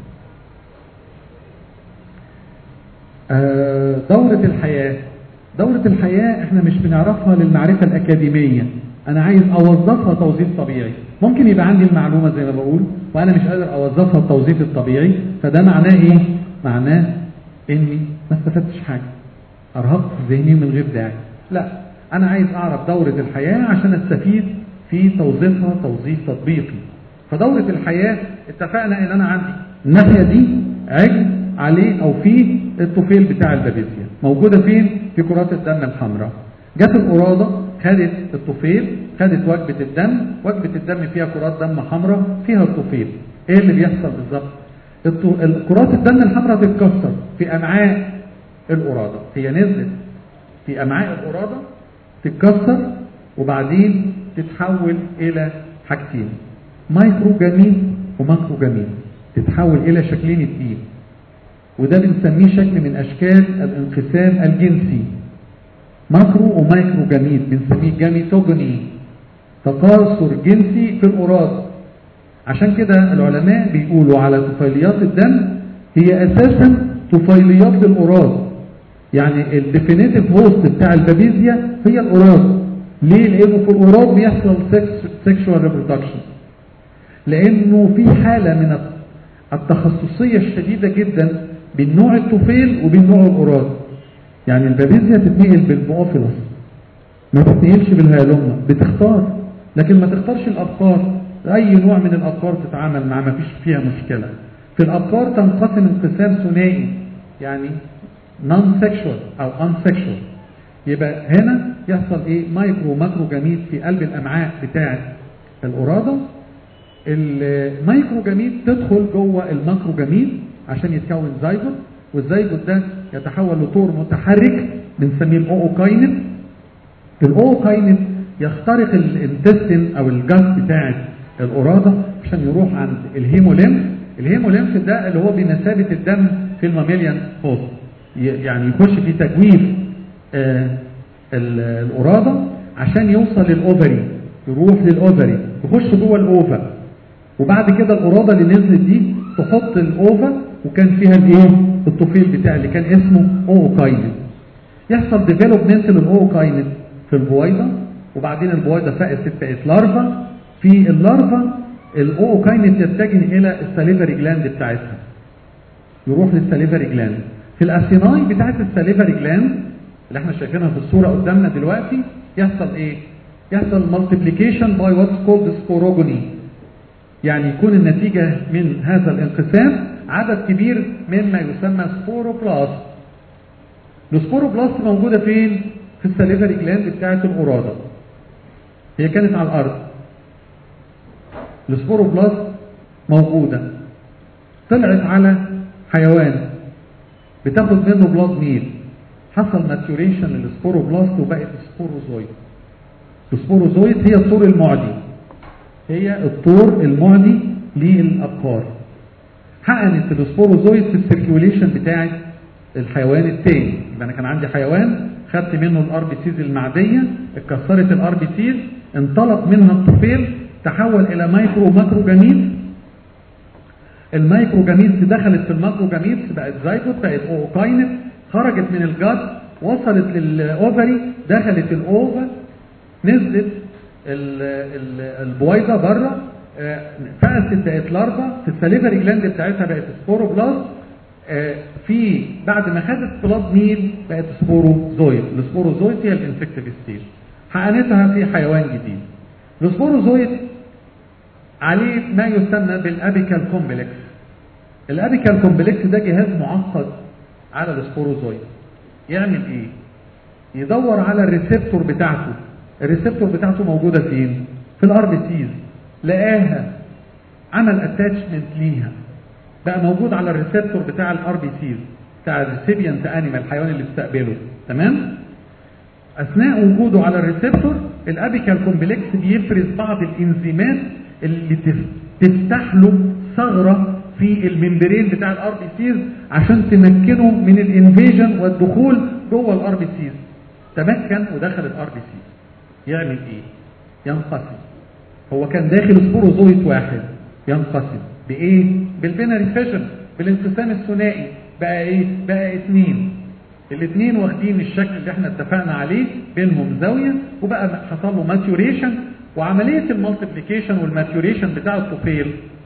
uh, دورة الحياة دورة الحياة احنا مش بنعرفها للمعرفة الأكاديمية أنا عايز أوظفها توظيف طبيعي ممكن يبقى عندي المعلومة زي ما بقول وأنا مش قادر أوظفها التوظيف الطبيعي فده معناه إيه؟ معناه إني ما استفدتش حاجة أرهقت ذهني من غير داعي لا أنا عايز أعرف دورة الحياة عشان أستفيد في توظيفها توظيف تطبيقي فدورة الحياة اتفقنا إن أنا عندي الناحية دي عجل عليه أو فيه الطفيل بتاع البابيزيا موجودة فين؟ في كرات الدم الحمراء جت القرادة خدت الطفيل خدت وجبة الدم وجبة الدم فيها كرات دم حمراء فيها الطفيل ايه اللي بيحصل بالظبط كرات الدم الحمراء تتكسر في امعاء القرادة هي نزلت في امعاء القرادة تتكسر وبعدين تتحول الى حاجتين مايكرو جميل وماكرو جميل تتحول الى شكلين اتنين وده بنسميه شكل من اشكال الانقسام الجنسي ماكرو ومايكرو جميل بنسميه جاميتوجوني تكاثر جنسي في القراض عشان كده العلماء بيقولوا على طفيليات الدم هي اساسا طفيليات للقراض يعني الديفينيتيف هوست بتاع البابيزيا هي القراض ليه لانه في القراض بيحصل سيكشوال ريبرودكشن لانه في حاله من التخصصيه الشديده جدا بين نوع الطفيل وبين نوع القراض يعني البابيزيا تتنقل بالمؤفلس ما تتنقلش بالهيلوما بتختار لكن ما تختارش الابقار اي نوع من الابقار تتعامل مع ما فيش فيها مشكله في الابقار تنقسم انقسام ثنائي يعني نون سيكشوال او ان سيكشوال يبقى هنا يحصل ايه مايكرو ماكرو جميد في قلب الامعاء بتاعه القراده المايكرو جميد تدخل جوه الماكرو جميد عشان يتكون زيجوت والزيجوت ده يتحول لطور متحرك بنسميه الاوكاينت الاوكاينت يخترق الانتستين او الجاس بتاعت القرادة عشان يروح عند الهيموليمف الهيموليمف ده اللي هو بمثابة الدم في الماميليان هوست يعني يخش في تجويف آه القرادة عشان يوصل للأوفري يروح للأوفري يخش جوه الأوفا وبعد كده القرادة اللي نزلت دي تحط الأوفا وكان فيها الايه الطفيل بتاع اللي كان اسمه اوكاينت يحصل ديفلوبمنت للاوكاينت في البويضه وبعدين البويضه فقست بقت لارفا في اللارفا الاوكاينت يتجه الى الساليفري جلاند بتاعتها يروح للساليفري جلاند في الاسيناي بتاعت الساليفري جلاند اللي احنا شايفينها في الصوره قدامنا دلوقتي يحصل ايه يحصل مالتيبليكيشن باي واتس كولد سبوروجوني يعني يكون النتيجه من هذا الانقسام عدد كبير مما يسمى سبوروبلاست السبوروبلاست موجوده فين في الساليفري جلاند بتاعه القراده هي كانت على الارض السبوروبلاست موجوده طلعت على حيوان بتاخد منه بلاد ميل حصل ماتيوريشن للسبوروبلاست وبقت سبوروزويد السبوروزويد هي الطور المعدي هي الطور المعدي للابقار حقنت السبوروزويد في السيركيوليشن بتاع الحيوان التاني يبقى انا كان عندي حيوان خدت منه الار بي سيز المعديه اتكسرت الار بي سيز انطلق منها الطفيل تحول الى مايكرو ماكرو جاميت المايكرو جاميت دخلت في الماكرو جاميت بقت زايجوت بقت اوكاينت خرجت من الجد وصلت للاوفري دخلت الاوفا نزلت البويضه بره فقست بقت لارفا في السليفري جلاند بتاعتها بقت سبوروبلاست في بعد ما خدت بلاد ميل بقت سبوروزويد السبوروزويد هي الانفكتيف ستيج حقنتها في حيوان جديد السبوروزويد عليه ما يسمى بالابيكال كومبلكس الابيكال كومبلكس ده جهاز معقد على السبوروزويد يعمل ايه يدور على الريسبتور بتاعته الريسبتور بتاعته موجوده فين في الار بي سيز لقاها عمل اتاتشمنت ليها بقى موجود على الريسبتور بتاع الار بي سيز بتاع الريسيبيانت انيمال الحيوان اللي بيستقبله تمام اثناء وجوده على الريسبتور الابيكال كومبلكس بيفرز بعض الانزيمات اللي تفتح له ثغره في الممبرين بتاع الار بي سيز عشان تمكنه من الانفيجن والدخول جوه الار بي سيز تمكن ودخل الار بي سيز يعمل ايه ينقسم هو كان داخل سبوروزويت واحد ينقسم بايه بالبيناري فيجن بالانقسام الثنائي بقى ايه بقى اثنين الاثنين واخدين الشكل اللي احنا اتفقنا عليه بينهم زاويه وبقى حصل له ماتيوريشن وعمليه المالتيبليكيشن والماتيوريشن بتاع الطفيل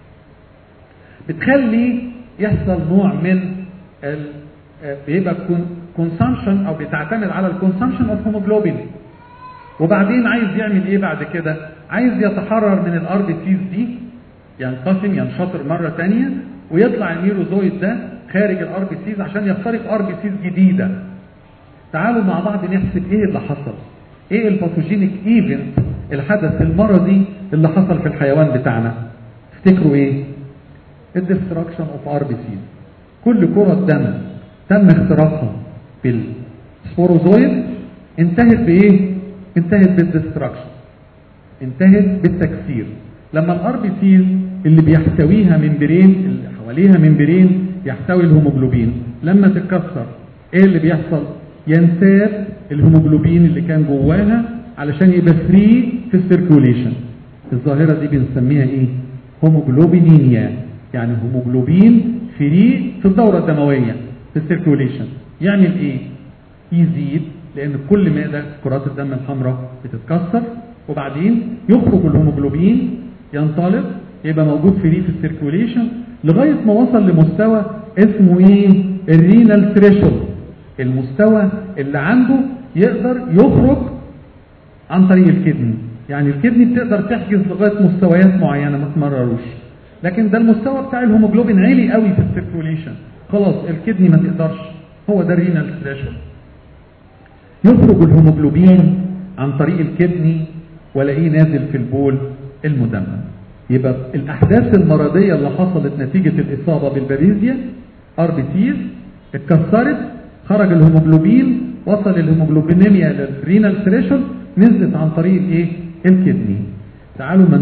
بتخلي يحصل نوع من ال بيبقى كونسامشن او بتعتمد على الكونسامشن اوف هيموجلوبين وبعدين عايز يعمل ايه بعد كده عايز يتحرر من الار بي سيز دي ينقسم ينشطر مره ثانيه ويطلع الميروزويد ده خارج الار بي سيز عشان يخترق ار بي سيز جديده تعالوا مع بعض نحسب ايه اللي حصل ايه الباثوجينيك ايفنت الحدث المرضي اللي حصل في الحيوان بتاعنا تفتكروا ايه الدستراكشن اوف ار بي سيز كل كرة دم تم اختراقها بالسبوروزويد انتهت بايه انتهت بالدستراكشن انتهت بالتكسير لما الار بي سيز اللي بيحتويها ممبرين اللي حواليها ممبرين يحتوي الهيموجلوبين لما تتكسر ايه اللي بيحصل ينساب الهيموجلوبين اللي كان جواها علشان يبقى فري في السيركوليشن الظاهرة دي بنسميها ايه هيموجلوبينيميا يعني هيموجلوبين فري في الدورة الدموية في السيركوليشن يعمل ايه يزيد لان كل مادة كرات الدم الحمراء بتتكسر وبعدين يخرج الهيموجلوبين ينطلق يبقى موجود فري في السيركوليشن لغاية ما وصل لمستوى اسمه ايه الرينال ثريشولد المستوى اللي عنده يقدر يخرج عن طريق الكدني يعني الكدني بتقدر تحجز لغايه مستويات معينه ما تمرروش لكن ده المستوى بتاع الهيموجلوبين عالي قوي في السيركوليشن خلاص الكدني ما تقدرش هو ده الرينال ثريشولد يخرج الهيموجلوبين عن طريق الكدني والاقيه نازل في البول المدمر يبقى الاحداث المرضيه اللي حصلت نتيجه الاصابه بالباريزيا ار بي سيز اتكسرت خرج الهيموجلوبين وصل الهيموجلوبينيميا للرينال ثريشولد نزلت عن طريق ايه الكدني تعالوا من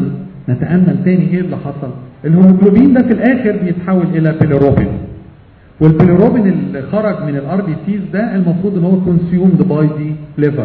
نتامل تاني ايه اللي حصل الهيموجلوبين ده في الاخر بيتحول الى بيليروبين والبيليروبين اللي خرج من الار بي سيز ده المفروض ان هو كونسيومد باي دي ليفر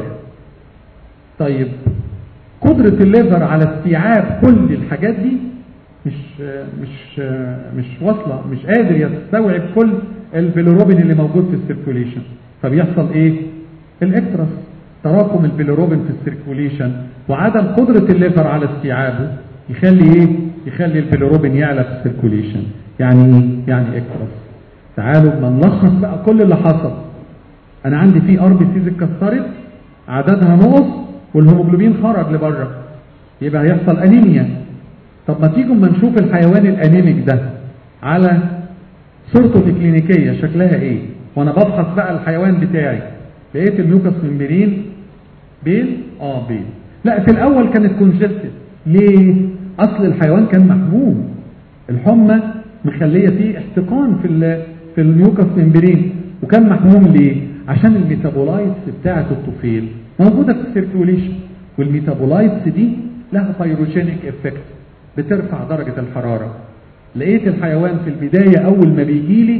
طيب قدرة الليفر على استيعاب كل الحاجات دي مش مش مش واصلة مش قادر يستوعب كل البيليروبين اللي موجود في السيركوليشن فبيحصل ايه الاكترس تراكم البيليروبين في السيركوليشن وعدم قدرة الليفر على استيعابه يخلي ايه يخلي البيليروبين يعلى في السيركوليشن يعني ايه يعني اكترس تعالوا ما نلخص بقى كل اللي حصل انا عندي في ار بي سيز اتكسرت عددها نقص والهيموجلوبين خرج لبره يبقى هيحصل انيميا طب ما تيجوا ما نشوف الحيوان الانيميك ده على صورته الكلينيكيه شكلها ايه وانا بفحص بقى الحيوان بتاعي لقيت الميوكس ممبرين بيل اه بيل لا في الاول كانت كونجستد ليه اصل الحيوان كان محموم الحمى مخليه فيه احتقان في ال في الميوكس ممبرين وكان محموم ليه عشان الميتابولايتس بتاعه الطفيل موجوده في السيركوليشن والميتابولايتس دي لها بايروجينيك افكت بترفع درجه الحراره لقيت الحيوان في البدايه اول ما بيجي لي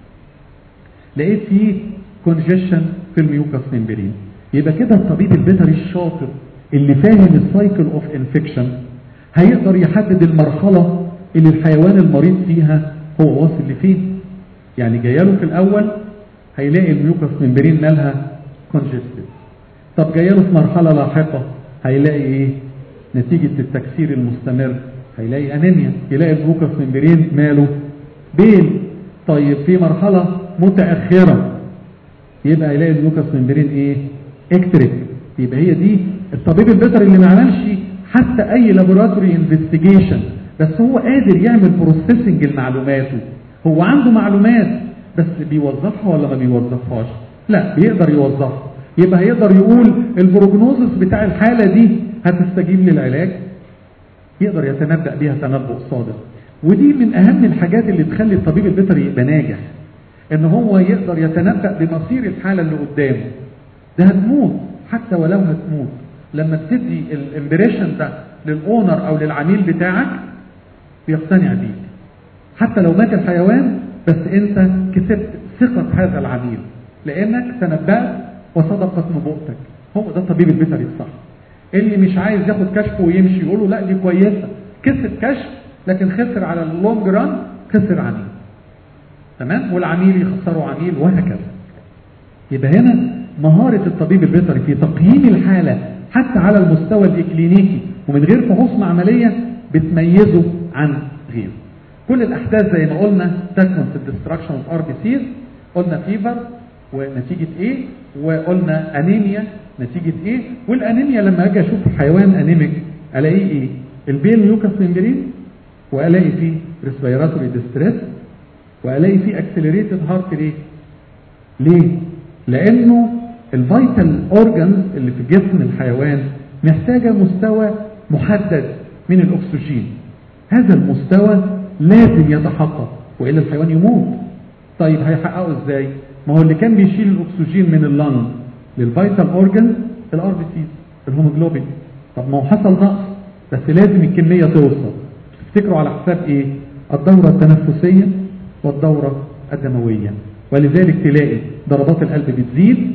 لقيت فيه كونجيشن في الميوكس ممبرين يبقى كده الطبيب البيطري الشاطر اللي فاهم السايكل اوف انفكشن هيقدر يحدد المرحله اللي الحيوان المريض فيها هو واصل لفين يعني جايله في الاول هيلاقي الميوكس ممبرين مالها كونجستد طب جايله في مرحله لاحقه هيلاقي ايه نتيجه التكسير المستمر هيلاقي انيميا يلاقي الميوكس ممبرين ماله بيل طيب في مرحله متاخره يبقى يلاقي الميوكس ممبرين ايه اكتريك يبقى هي دي الطبيب البيطري اللي ما عملش حتى اي لابوراتوري انفستيجيشن بس هو قادر يعمل بروسيسنج لمعلوماته هو عنده معلومات بس بيوظفها ولا ما بيوظفهاش لا بيقدر يوظفها يبقى هيقدر يقول البروجنوزس بتاع الحالة دي هتستجيب للعلاج يقدر يتنبأ بيها تنبؤ صادق ودي من اهم الحاجات اللي تخلي الطبيب البيطري يبقى ناجح ان هو يقدر يتنبأ بمصير الحالة اللي قدامه ده هتموت حتى ولو هتموت لما تدي الامبريشن ده للاونر او للعميل بتاعك بيقتنع بيك حتى لو مات الحيوان بس انت كسبت ثقة هذا العميل لانك تنبأت وصدقت نبوءتك هو ده الطبيب البيطري الصح اللي مش عايز ياخد كشف ويمشي يقول له لا دي كويسة كسب كشف لكن خسر على اللونج ران خسر عميل تمام والعميل يخسره عميل وهكذا يبقى هنا مهارة الطبيب البيطري في تقييم الحالة حتى على المستوى الإكلينيكي ومن غير فحوص معملية بتميزه عن غيره كل الأحداث زي ما قلنا تكمن في الدستركشن اوف ار بي سيز قلنا فيفر ونتيجة ايه وقلنا انيميا نتيجة ايه والانيميا لما اجي اشوف حيوان انيميك الاقيه ايه البين ميوكس ممبرين والاقي فيه ريسبيراتوري ديستريس والاقي فيه اكسلريتد هارت ريت ليه لانه الفيتال اورجانز اللي في جسم الحيوان محتاجه مستوى محدد من الاكسجين هذا المستوى لازم يتحقق والا الحيوان يموت طيب هيحققه ازاي ما هو اللي كان بيشيل الاكسجين من اللنج للفيتال اورجانز الار بي سي الهيموجلوبين طب ما هو حصل نقص بس لازم الكميه توصل تفتكروا على حساب ايه الدوره التنفسيه والدوره الدمويه ولذلك تلاقي ضربات القلب بتزيد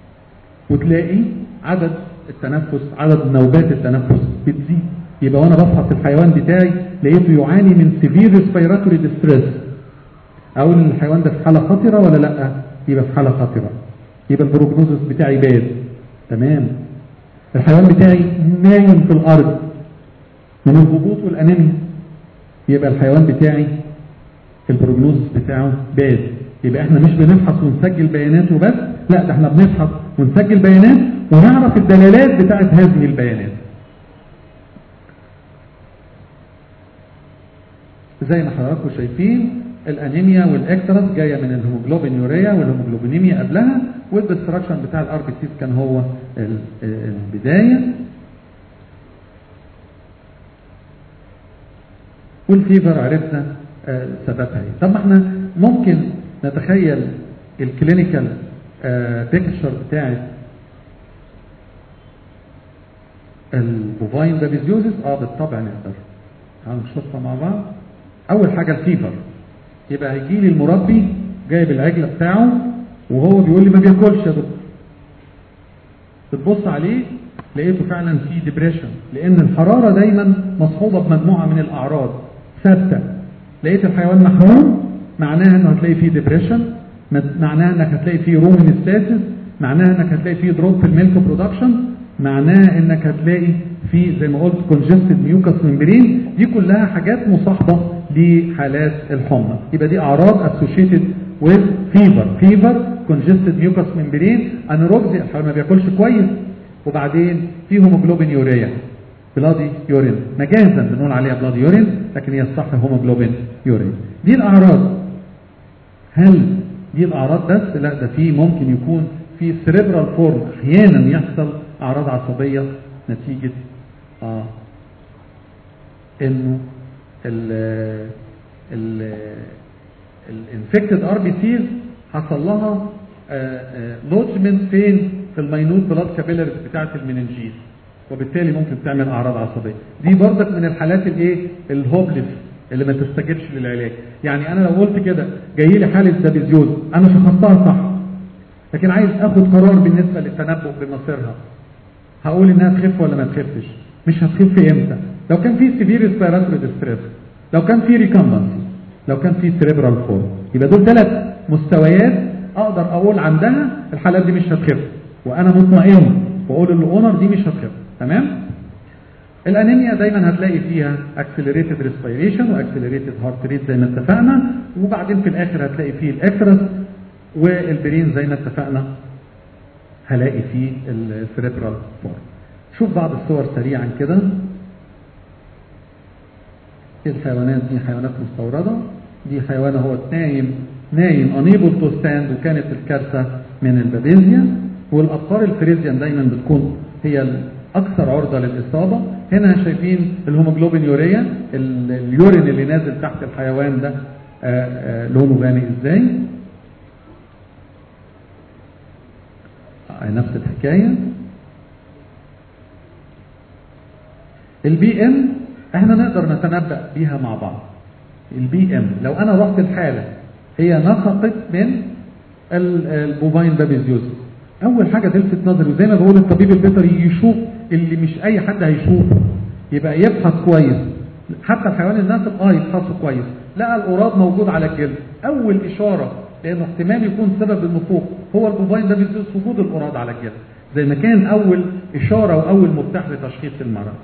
وتلاقي عدد التنفس عدد نوبات التنفس بتزيد يبقى وانا بفحص الحيوان بتاعي لقيته يعاني من سيفير ريسبيراتوري ديستريس اقول ان الحيوان ده في حاله خطره ولا لا يبقى في حاله خطره يبقى البروجنوزس بتاعي باد تمام الحيوان بتاعي نايم في الارض من الهبوط والانيميا يبقى الحيوان بتاعي البروجنوزس بتاعه باد يبقى احنا مش بنفحص ونسجل بيانات وبس لا ده احنا بنفحص ونسجل بيانات ونعرف الدلالات بتاعت هذه البيانات زي ما حضراتكم شايفين الانيميا والاكترس جايه من الهيموجلوبين يوريا والهيموجلوبينيميا قبلها والدستراكشن بتاع الار بي سيز كان هو البدايه والفيفر عرفنا سببها ايه طب ما احنا ممكن نتخيل الكلينيكال بيكتشر بتاعت البوفاين بابيزيوزيس اه بالطبع نقدر هنشوفها مع بعض اول حاجه الفيفر يبقى هيجي لي المربي جايب العجل بتاعه وهو بيقول لي ما بياكلش يا دكتور بتبص عليه لقيته فعلا في ديبريشن لان الحراره دايما مصحوبه بمجموعه من الاعراض ثابته لقيت الحيوان محموم معناها انه هتلاقي فيه ديبريشن معناها انك هتلاقي فيه رومين ستاسيس معناها انك هتلاقي فيه دروب في الميلك برودكشن معناها انك هتلاقي في زي ما قلت كونجستد ميوكس ممبرين دي كلها حاجات مصاحبه لحالات الحمى يبقى دي اعراض اسوشيتد with fever fever congested mucous membrane انيروكسيا الحيوان ما بياكلش كويس وبعدين في هيموجلوبين يوريا بلادي يورين مجازا بنقول عليها بلادي يورين لكن هي الصح هيموجلوبين يورين دي الاعراض هل دي الاعراض بس لا ده في ممكن يكون في سريبرال فورم احيانا يحصل اعراض عصبيه نتيجه اه انه ال ال الانفكتد ار بي سيز حصل لها لودجمنت فين في المينوت بلاد كابيلاريز بتاعه المننجيز وبالتالي ممكن تعمل اعراض عصبيه دي برضك من الحالات الايه الهوبلس اللي ما تستجبش للعلاج يعني انا لو قلت كده جاي لي حاله دابيزيوز انا شخصتها صح لكن عايز اخد قرار بالنسبه للتنبؤ بمصيرها هقول انها تخف ولا ما تخفش مش هتخف امتى لو كان في سيفير ريسبيراتوري ديستريس لو كان في ريكمبنسي لو كان في سيريبرال فورم يبقى دول ثلاث مستويات اقدر اقول عندها الحالات دي مش هتخف وانا مطمئن واقول للاونر دي مش هتخف تمام الانيميا دايما هتلاقي فيها اكسلريتد ريسبيريشن واكسلريتد هارت ريت زي ما اتفقنا وبعدين في الاخر هتلاقي فيه الاكترس والبرين زي ما اتفقنا هلاقي فيه السيريبرال فورم شوف بعض الصور سريعا كده الحيوانات دي حيوانات مستوردة دي حيوان هو نايم نايم unable تو ستاند وكانت الكارثة من البابيزيا والأبقار الفريزيان دايما بتكون هي الأكثر عرضة للإصابة هنا شايفين الهيموجلوبين يوريا اليورين اللي نازل تحت الحيوان ده آآ آآ لونه غامق ازاي نفس الحكاية البي ام احنا نقدر نتنبأ بيها مع بعض البي ام لو انا رحت الحالة هي نطقت من البوفاين بابيزيوز اول حاجة تلفت نظري وزي ما بقول الطبيب البيطري يشوف اللي مش اي حد هيشوفه يبقى يبحث كويس حتى الحيوان الناطق اه يفحصه كويس لقى القراد موجود على الجلد اول اشارة لانه احتمال يكون سبب النفوق هو البوفاين بابيزيوز وجود القراد على الجلد زي ما كان اول اشارة واول مفتاح لتشخيص المرض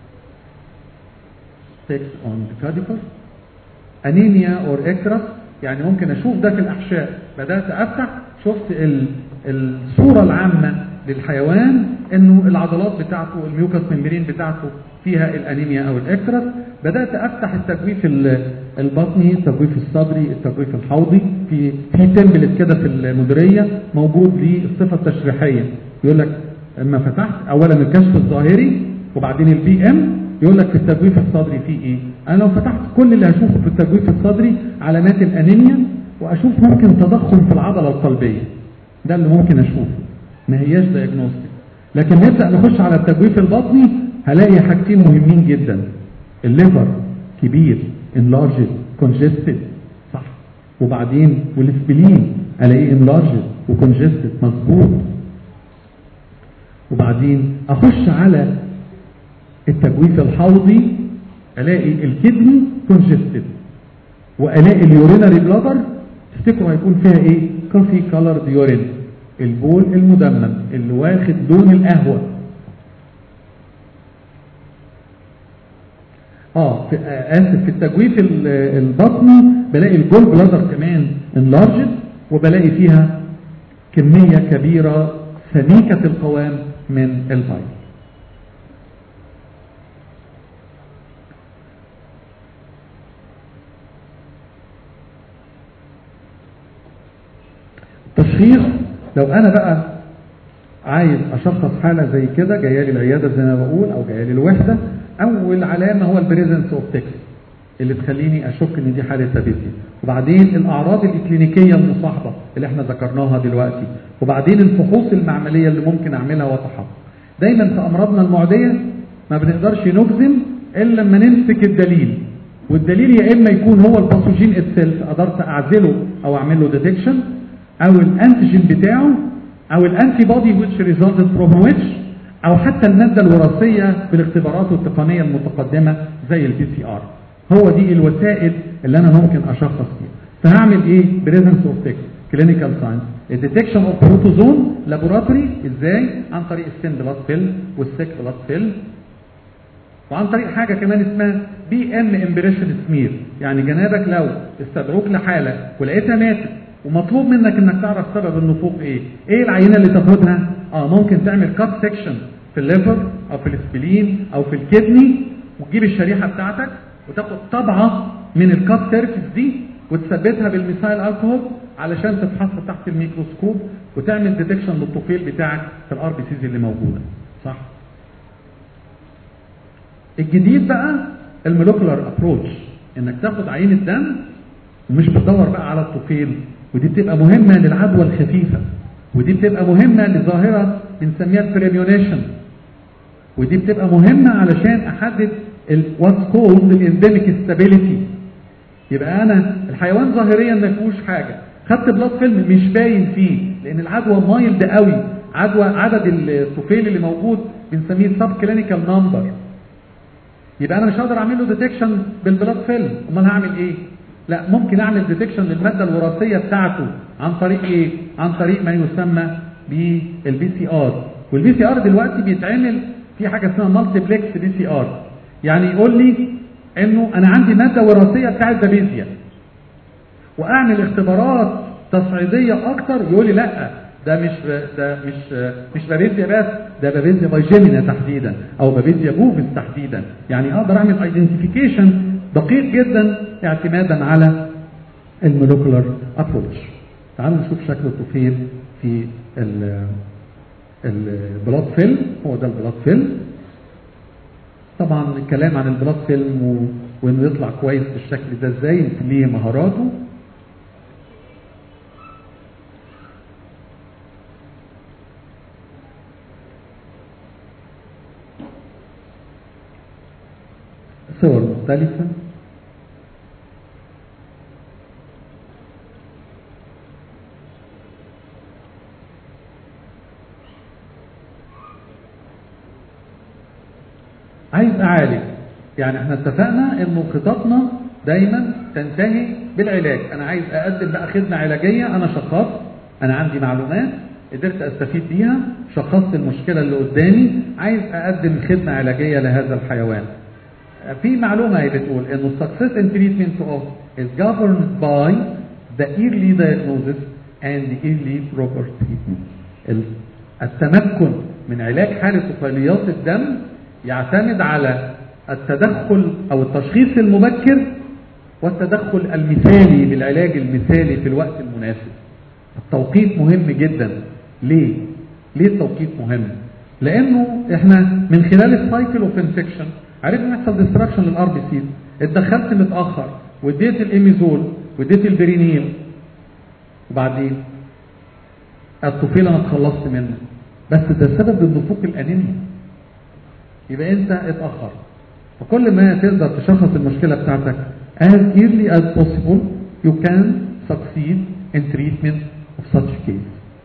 text on the cadaver anemia or ectras يعني ممكن اشوف ده في الاحشاء بدات افتح شفت ال الصوره العامه للحيوان انه العضلات بتاعته الميوكس ممبرين بتاعته فيها الانيميا او الاكترس بدات افتح التجويف البطني التجويف الصدري التجويف الحوضي في في تمبلت كده في المديريه موجود للصفه التشريحيه يقول لك اما فتحت اولا الكشف الظاهري وبعدين البي ام يقول لك في التجويف الصدري في ايه انا لو فتحت كل اللي هشوفه في التجويف الصدري علامات الانيميا واشوف ممكن تضخم في العضله القلبيه ده اللي ممكن اشوفه ما هياش دايجنوستيك لكن نبدا نخش على التجويف البطني هلاقي حاجتين مهمين جدا الليفر كبير انلارجد كونجستد صح وبعدين والسبلين الاقيه انلارجد وكونجستد مظبوط وبعدين اخش على التجويف الحوضي الاقي الكدني كونجستد والاقي اليورينري بلادر تفتكروا هيكون فيها ايه كافي كولرد يورين البول المدمم اللي واخد لون القهوه اه في اسف في التجويف البطني بلاقي الجول بلادر كمان انلارجد وبلاقي فيها كميه كبيره سميكه القوام من البايل التشخيص لو انا بقى عايز اشخص حاله زي كده جايه لي العياده زي ما بقول او جايه لي الوحده اول علامه هو البريزنس اوف تكس اللي تخليني اشك ان دي حاله تابيسي وبعدين الاعراض الاكلينيكيه المصاحبه اللي احنا ذكرناها دلوقتي وبعدين الفحوص المعمليه اللي ممكن اعملها واتحقق دايما في امراضنا المعديه ما بنقدرش نجزم الا لما نمسك الدليل والدليل يا اما يكون هو الباثوجين اتسيلف قدرت اعزله او اعمل له ديتكشن او الانتيجين بتاعه او الانتي بودي which resulted from which او حتى الماده الوراثيه في الاختبارات التقنيه المتقدمه زي البي سي ار هو دي الوسائل اللي انا ممكن اشخص فيها فهعمل ايه بريزنس اوف تكس كلينيكال ساينس الديتكشن اوف بروتوزوم لابوراتوري ازاي عن طريق السين بلاد فيل والسيك بلاد فيل وعن طريق حاجه كمان اسمها بي ام امبريشن سمير يعني جنابك لو استدعوك لحاله ولقيتها ماتت ومطلوب منك انك تعرف سبب النفوق ايه ايه العينه اللي تاخدها اه ممكن تعمل كات سيكشن في الليفر او في السبلين او في الكدني وتجيب الشريحه بتاعتك وتاخد طبعه من الكات سيرفيس دي وتثبتها بالميثايل الكحول علشان تفحصها تحت الميكروسكوب وتعمل ديتكشن للطفيل بتاعك في الار بي سيز اللي موجوده صح الجديد بقى المولكولار ابروتش انك تاخد عينه دم ومش بتدور بقى على الطفيل ودي بتبقى مهمه للعدوى الخفيفه ودي بتبقى مهمه لظاهره بنسميها البريميونيشن ودي بتبقى مهمه علشان احدد واتس كولد الانديميك ستابيليتي يبقى انا الحيوان ظاهريا ما فيهوش حاجه خدت بلاد فيلم مش باين فيه لان العدوى مايلد قوي عدوى عدد الطفيل اللي موجود بنسميه سب كلينيكال نمبر يبقى انا مش هقدر اعمل له ديتكشن بالبلاد فيلم امال هعمل ايه لا ممكن اعمل ديتكشن للماده الوراثيه بتاعته عن طريق ايه عن طريق ما يسمى بالبي سي ار والبي سي ار دلوقتي بيتعمل في حاجه اسمها مالتي بلكس بي سي ار يعني يقول لي انه انا عندي ماده وراثيه بتاعت بابيزيا واعمل اختبارات تصعيديه اكتر يقول لي لا ده مش ده مش مش بابيزيا بس ده بابيزيا بايجيمينا تحديدا او بابيزيا بوفيس تحديدا يعني اقدر اعمل ايدنتيفيكيشن دقيق جدا اعتمادا على المولكولار ابروتش تعالوا نشوف شكل الطفيل في البلاد فيلم هو ده البلاد فيلم طبعا الكلام عن البلاد فيلم و... وانه يطلع كويس بالشكل ده ازاي ليه مهاراته صور مختلفة عايز اعالج يعني احنا اتفقنا انه خططنا دايما تنتهي بالعلاج انا عايز اقدم بقى خدمه علاجيه انا شخصت انا عندي معلومات قدرت استفيد بيها شخصت المشكله اللي قدامي عايز اقدم خدمه علاجيه لهذا الحيوان في معلومه هي بتقول انه success in treatment of is governed by the early diagnosis and the early proper treatment التمكن من علاج حاله طفيليات الدم يعتمد على التدخل او التشخيص المبكر والتدخل المثالي بالعلاج المثالي في الوقت المناسب التوقيت مهم جدا ليه ليه التوقيت مهم لانه احنا من خلال السايكل اوف انفكشن عرفنا يحصل ديستراكشن للار بي سيز اتدخلت متاخر واديت الاميزول واديت البرينيل وبعدين الطفيل انا اتخلصت منه بس ده سبب النفوق الانيميا يبقى انت اتاخر فكل ما تقدر تشخص المشكله بتاعتك as early as possible you can succeed in treatment of such case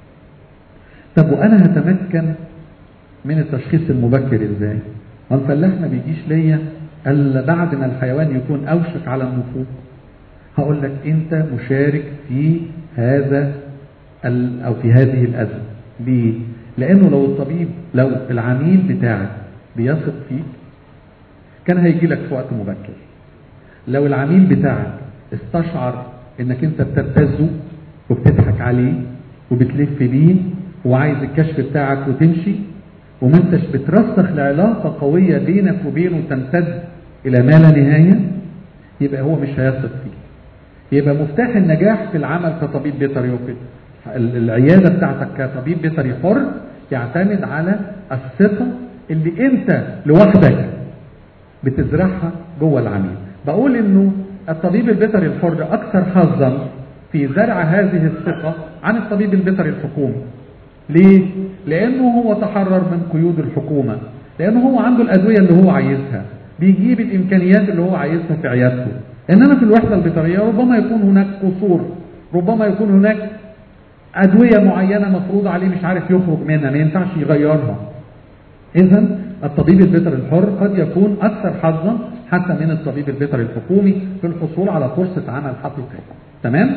طب وانا هتمكن من التشخيص المبكر ازاي الفلاح ما بيجيش ليا الا بعد ما الحيوان يكون اوشك على النفوق هقول لك انت مشارك في هذا او في هذه الازمه ليه لانه لو الطبيب لو العميل بتاعك بيثق فيك كان هيجي لك في وقت مبكر لو العميل بتاعك استشعر انك انت بتبتزه وبتضحك عليه وبتلف بيه وعايز الكشف بتاعك وتمشي وما انتش بترسخ لعلاقة قوية بينك وبينه تمتد الى ما لا نهاية يبقى هو مش هيثق فيك يبقى مفتاح النجاح في العمل كطبيب بيطري وكده العيادة بتاعتك كطبيب بيطري حر يعتمد على الثقة اللي انت لوحدك بتزرعها جوه العميل بقول انه الطبيب البيطري الحر اكثر حظا في زرع هذه الثقة عن الطبيب البيطري الحكومي ليه؟ لانه هو تحرر من قيود الحكومة لانه هو عنده الادوية اللي هو عايزها بيجيب الامكانيات اللي هو عايزها في عيادته انما في الوحده البيطريه ربما يكون هناك قصور ربما يكون هناك ادويه معينه مفروض عليه مش عارف يخرج منها ما ينفعش يغيرها اذا الطبيب البيطري الحر قد يكون اكثر حظا حتى من الطبيب البيطري الحكومي في الحصول على فرصه عمل حقيقيه تمام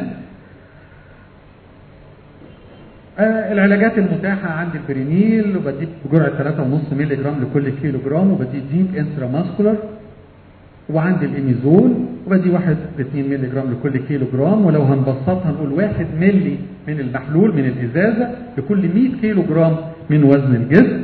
آه العلاجات المتاحة عندي البرينيل وبديه بجرعة 3.5 مللي جرام لكل كيلو جرام وبديه ديب انتراماسكولار وعندي الاميزول وبدي 1 ل 2 مللي جرام لكل كيلو جرام ولو هنبسطها نقول 1 مللي من المحلول من الازازه لكل 100 كيلو جرام من وزن الجسم.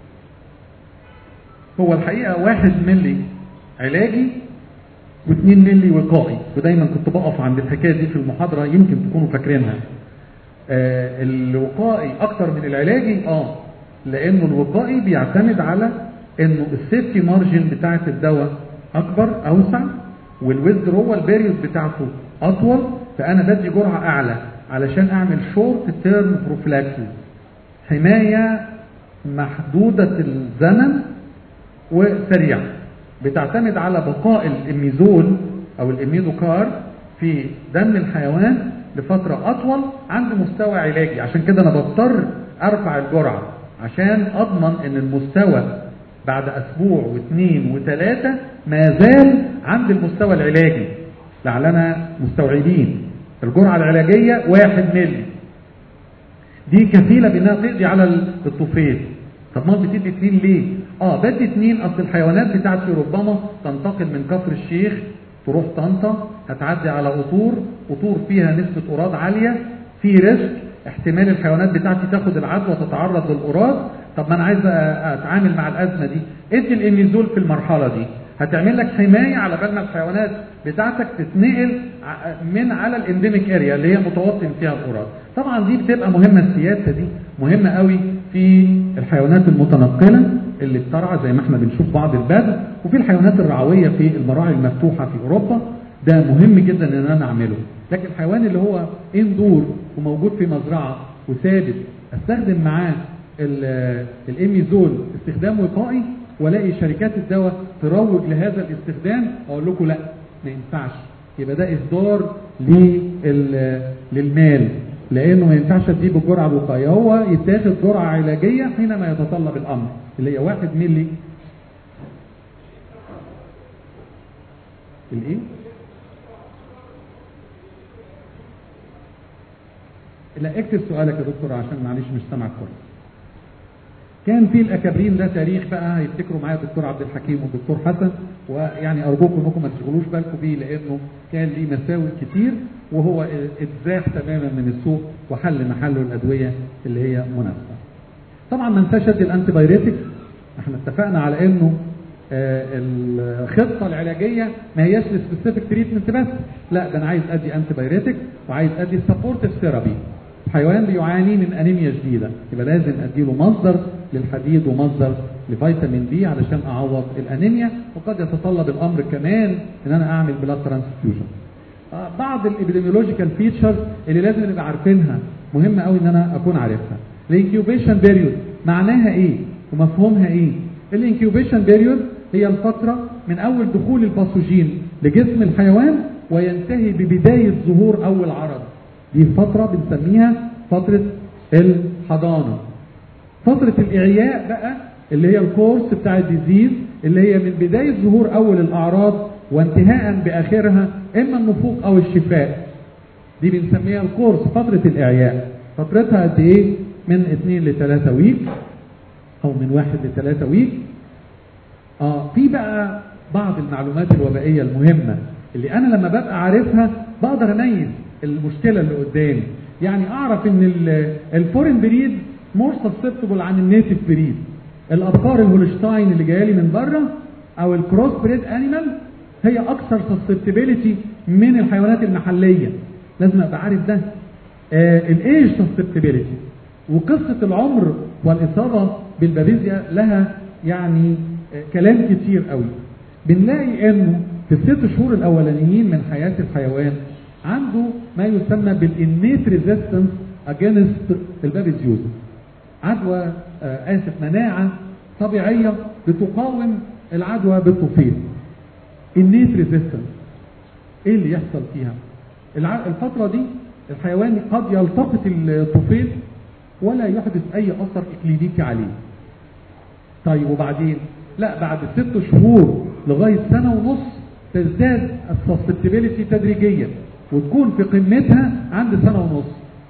هو الحقيقه 1 مللي علاجي و2 مللي وقائي ودايما كنت بقف عند الحكايه دي في المحاضره يمكن تكونوا فاكرينها. آه الوقائي اكتر من العلاجي اه لانه الوقائي بيعتمد على انه السيفتي مارجن بتاعه الدواء اكبر اوسع والويزدرول بيريود بتاعته اطول فانا بدي جرعه اعلى علشان اعمل شورت تيرم بروفلاكسيس حمايه محدوده الزمن وسريعه بتعتمد على بقاء الاميزول او الاميدوكار في دم الحيوان لفتره اطول عند مستوى علاجي عشان كده انا بضطر ارفع الجرعه عشان اضمن ان المستوى بعد اسبوع واثنين وثلاثة ما زال عند المستوى العلاجي لعلنا مستوعبين الجرعة العلاجية واحد ملي دي كفيلة بانها تقضي على الطفيل طب ما بتدي اثنين ليه؟ اه بدي اثنين اصل الحيوانات بتاعتي ربما تنتقل من كفر الشيخ تروح طنطا هتعدي على قطور قطور فيها نسبة قراض عالية في ريسك احتمال الحيوانات بتاعتي تاخد العدوى تتعرض للقراض طب ما انا عايز اتعامل مع الازمه دي ادي الاميزول في المرحله دي هتعمل لك حمايه على بال ما الحيوانات بتاعتك تتنقل من على الانديميك اريا اللي هي متوطن فيها القراض طبعا دي بتبقى مهمه السياسه دي مهمه قوي في الحيوانات المتنقله اللي بترعى زي ما احنا بنشوف بعض البدو وفي الحيوانات الرعويه في المراعي المفتوحه في اوروبا ده مهم جدا ان انا اعمله لكن الحيوان اللي هو اندور وموجود في مزرعه وثابت استخدم معاه الاميزول استخدام وقائي والاقي شركات الدواء تروج لهذا الاستخدام اقول لكم لا ما ينفعش يبقى ده اصدار للمال لانه ما ينفعش اديه بالجرعه الوقائيه هو يتاخد جرعه علاجيه حينما يتطلب الامر اللي هي 1 مللي الايه؟ لا اكتب سؤالك يا دكتور عشان معلش مش سامع كويس كان في الاكابرين ده تاريخ بقى هيفتكروا معايا الدكتور عبد الحكيم والدكتور حسن ويعني ارجوكم انكم ما تشغلوش بالكم بيه لانه كان ليه مساوئ كتير وهو اتزاح تماما من السوق وحل محله الادويه اللي هي مناسبه. طبعا ما انساش ادي الانتي بايريتكس احنا اتفقنا على انه آه الخطه العلاجيه ما هياش سبيسيفيك تريتمنت بس لا ده انا عايز ادي انتي بايريتكس وعايز ادي سبورتيف ثيرابي حيوان بيعاني من انيميا شديده يبقى لازم اديله مصدر للحديد ومصدر لفيتامين بي علشان اعوض الانيميا وقد يتطلب الامر كمان ان انا اعمل بلاد ترانسفيوجن آه بعض الابيديميولوجيكال فيتشرز اللي لازم نبقى عارفينها مهمه قوي ان انا اكون عارفها الانكيوبيشن بيريود معناها ايه ومفهومها ايه الانكيوبيشن بيريود هي الفتره من اول دخول الباثوجين لجسم الحيوان وينتهي ببدايه ظهور اول عرض دي فترة بنسميها فترة الحضانة فترة الإعياء بقى اللي هي الكورس بتاع الديزيز اللي هي من بداية ظهور أول الأعراض وانتهاء بآخرها إما النفوق أو الشفاء دي بنسميها الكورس فترة الإعياء فترتها قد إيه؟ من 2 ل 3 ويك أو من 1 ل 3 ويك آه في بقى بعض المعلومات الوبائية المهمة اللي أنا لما ببقى عارفها بقدر أميز المشكله اللي قدامي يعني اعرف ان الفورين بريد مور سسبتبل عن النيتف بريد الابقار الهولشتاين اللي جايه لي من بره او الكروس بريد انيمال هي اكثر سسبتبيليتي من الحيوانات المحليه لازم ابقى عارف ده آه الايج سسبتبيليتي وقصه العمر والاصابه بالبابيزيا لها يعني آه كلام كتير قوي بنلاقي انه في الست شهور الاولانيين من حياه الحيوان عنده ما يسمى بالانيت ريزيستنس اجينست البابيزيوز عدوى آه اسف مناعه طبيعيه بتقاوم العدوى بالطفيل النيت ريزيستنس ايه اللي يحصل فيها الع- الفترة دي الحيوان قد يلتقط الطفيل ولا يحدث اي اثر اكلينيكي عليه طيب وبعدين لا بعد ست شهور لغاية سنة ونص تزداد السسبتبيليتي تدريجيا وتكون في قمتها عند سنة ونص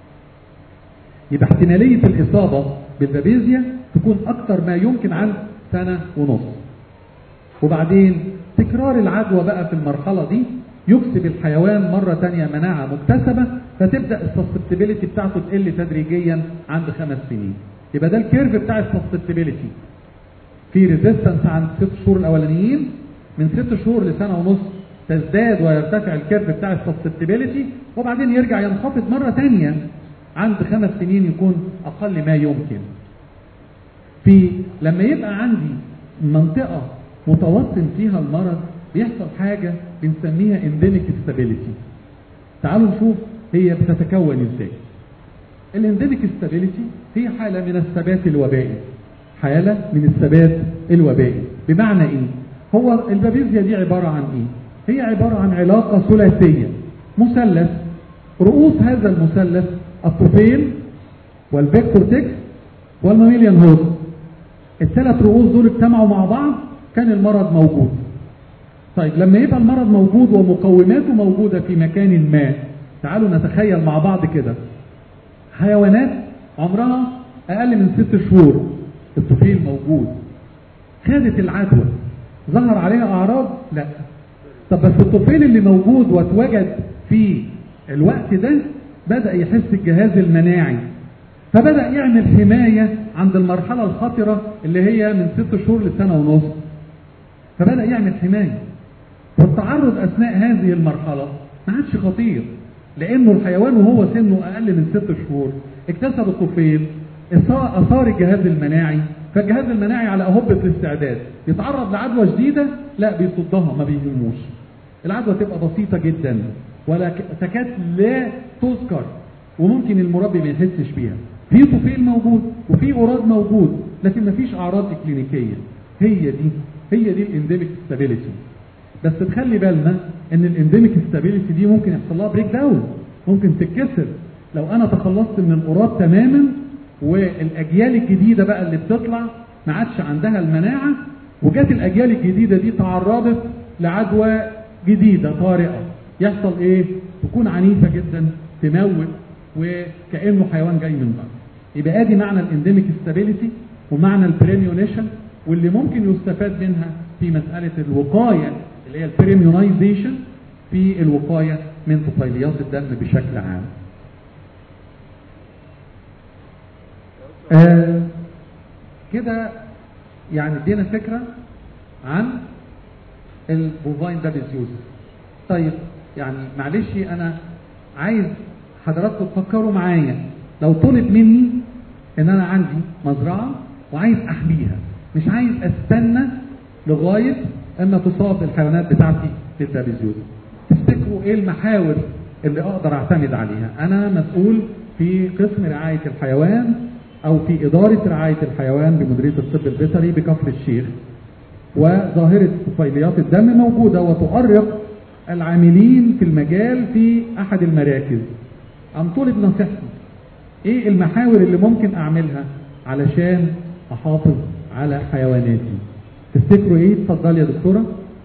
يبقى احتمالية الإصابة بالبابيزيا تكون أكتر ما يمكن عند سنة ونص وبعدين تكرار العدوى بقى في المرحلة دي يكسب الحيوان مرة تانية مناعة مكتسبة فتبدأ السسبتبيليتي بتاعته تقل تدريجيا عند خمس سنين يبقى ده الكيرف بتاع السسبتبيليتي في ريزيستنس عند ست شهور الاولانيين من ست شهور لسنه ونص تزداد ويرتفع الكيرف بتاع السسبتبيليتي وبعدين يرجع ينخفض مره ثانيه عند خمس سنين يكون اقل ما يمكن. في لما يبقى عندي منطقه متوطن فيها المرض بيحصل حاجه بنسميها انديميك ستابيليتي. تعالوا نشوف هي بتتكون ازاي. الانديميك ستابيليتي هي حاله من الثبات الوبائي. حالة من الثبات الوبائي بمعنى ايه هو البابيزيا دي عبارة عن ايه هي عبارة عن علاقة ثلاثية مثلث رؤوس هذا المثلث الطفيل والفيكتور تكس والماميليان هوست الثلاث رؤوس دول اجتمعوا مع بعض كان المرض موجود طيب لما يبقى المرض موجود ومقوماته موجودة في مكان ما تعالوا نتخيل مع بعض كده حيوانات عمرها أقل من ست شهور الطفيل موجود خدت العدوى ظهر عليها أعراض لا طب بس الطفيل اللي موجود واتوجد في الوقت ده بدأ يحس الجهاز المناعي فبدأ يعمل حماية عند المرحلة الخطرة اللي هي من ست شهور لسنة ونص فبدأ يعمل حماية والتعرض أثناء هذه المرحلة ما عادش خطير لأنه الحيوان وهو سنه أقل من ست شهور اكتسب الطفيل اثار الجهاز المناعي فالجهاز المناعي على اهبه الاستعداد يتعرض لعدوى جديده لا بيصدها ما بيهموش العدوى تبقى بسيطه جدا ولا تكاد لا تذكر وممكن المربي ما يحسش بيها في طفيل موجود وفي اوراد موجود لكن ما فيش اعراض اكلينيكيه هي دي هي دي الانديميك ستابيليتي بس تخلي بالنا ان الانديميك ستابيليتي دي ممكن يحصل لها بريك داون ممكن تتكسر لو انا تخلصت من الاوراد تماما والاجيال الجديده بقى اللي بتطلع ما عادش عندها المناعه وجات الاجيال الجديده دي تعرضت لعدوى جديده طارئه يحصل ايه؟ تكون عنيفه جدا تموت وكانه حيوان جاي من بره. يبقى ادي معنى الانديميك ستابيليتي ومعنى البريميونيشن واللي ممكن يستفاد منها في مساله الوقايه اللي هي البريميونايزيشن في الوقايه من طفيليات الدم بشكل عام. آه كده يعني ادينا فكرة عن البوفاين دابيزيوز طيب يعني معلش انا عايز حضراتكم تفكروا معايا لو طلب مني ان انا عندي مزرعة وعايز احميها مش عايز استنى لغاية اما تصاب الحيوانات بتاعتي بالدابيزيوز تفتكروا ايه المحاور اللي اقدر اعتمد عليها انا مسؤول في قسم رعاية الحيوان او في ادارة رعاية الحيوان بمديرية الطب البيطري بكفر الشيخ وظاهرة طفيليات الدم موجودة وتؤرق العاملين في المجال في احد المراكز ام طلب نصيحتي ايه المحاور اللي ممكن اعملها علشان احافظ على حيواناتي تفتكروا ايه اتفضلي يا دكتورة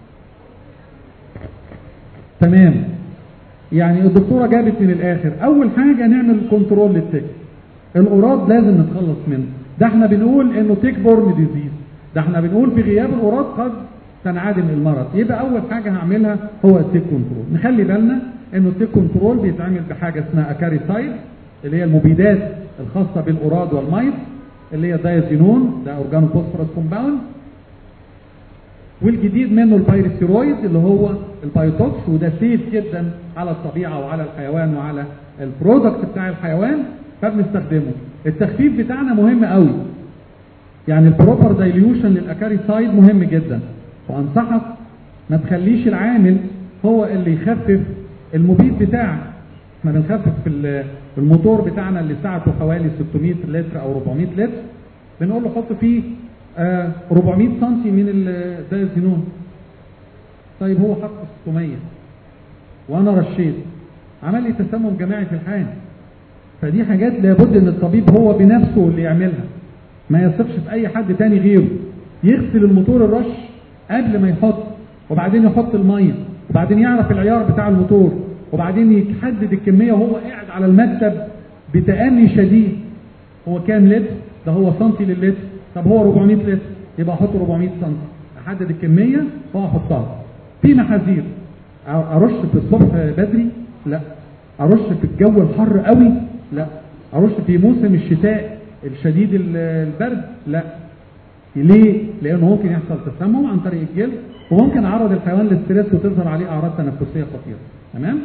تمام يعني الدكتورة جابت من الاخر اول حاجة نعمل كنترول للتك الاوراد لازم نتخلص منه ده احنا بنقول انه تيك بورن ديزيز ده احنا بنقول في غياب الاوراد قد تنعدم المرض يبقى اول حاجه هعملها هو التيك كنترول نخلي بالنا انه التيك كنترول بيتعمل بحاجه اسمها اكاريسايد اللي هي المبيدات الخاصه بالاوراد والميت اللي هي دايزينون ده اورجانو فوسفورس كومباوند والجديد منه البايرثيرويد اللي هو البايوتوكس وده سيف جدا على الطبيعه وعلى الحيوان وعلى البرودكت بتاع الحيوان فبنستخدمه التخفيف بتاعنا مهم قوي يعني البروبر دايليوشن للاكاريسايد مهم جدا وانصحك ما تخليش العامل هو اللي يخفف المبيد بتاعك احنا بنخفف في الموتور بتاعنا اللي سعته حوالي 600 لتر او 400 لتر بنقول له حط فيه آه 400 سم من الدايزينون طيب هو حط 600 وانا رشيت عمل لي تسمم جماعي في الحال فدي حاجات لابد ان الطبيب هو بنفسه اللي يعملها ما يثقش في اي حد تاني غيره يغسل الموتور الرش قبل ما يحط وبعدين يحط الميه وبعدين يعرف العيار بتاع الموتور وبعدين يحدد الكميه وهو قاعد على المكتب بتأني شديد هو كام لتر ده هو سنتي للتر طب هو 400 لتر يبقى احط 400 سنتي احدد الكميه واحطها في محاذير ارش في الصبح بدري لا ارش في الجو الحر قوي لا ارش في موسم الشتاء الشديد البرد لا ليه لانه ممكن يحصل تسمم عن طريق الجلد وممكن اعرض الحيوان للستريس وتظهر عليه اعراض تنفسيه خطيره تمام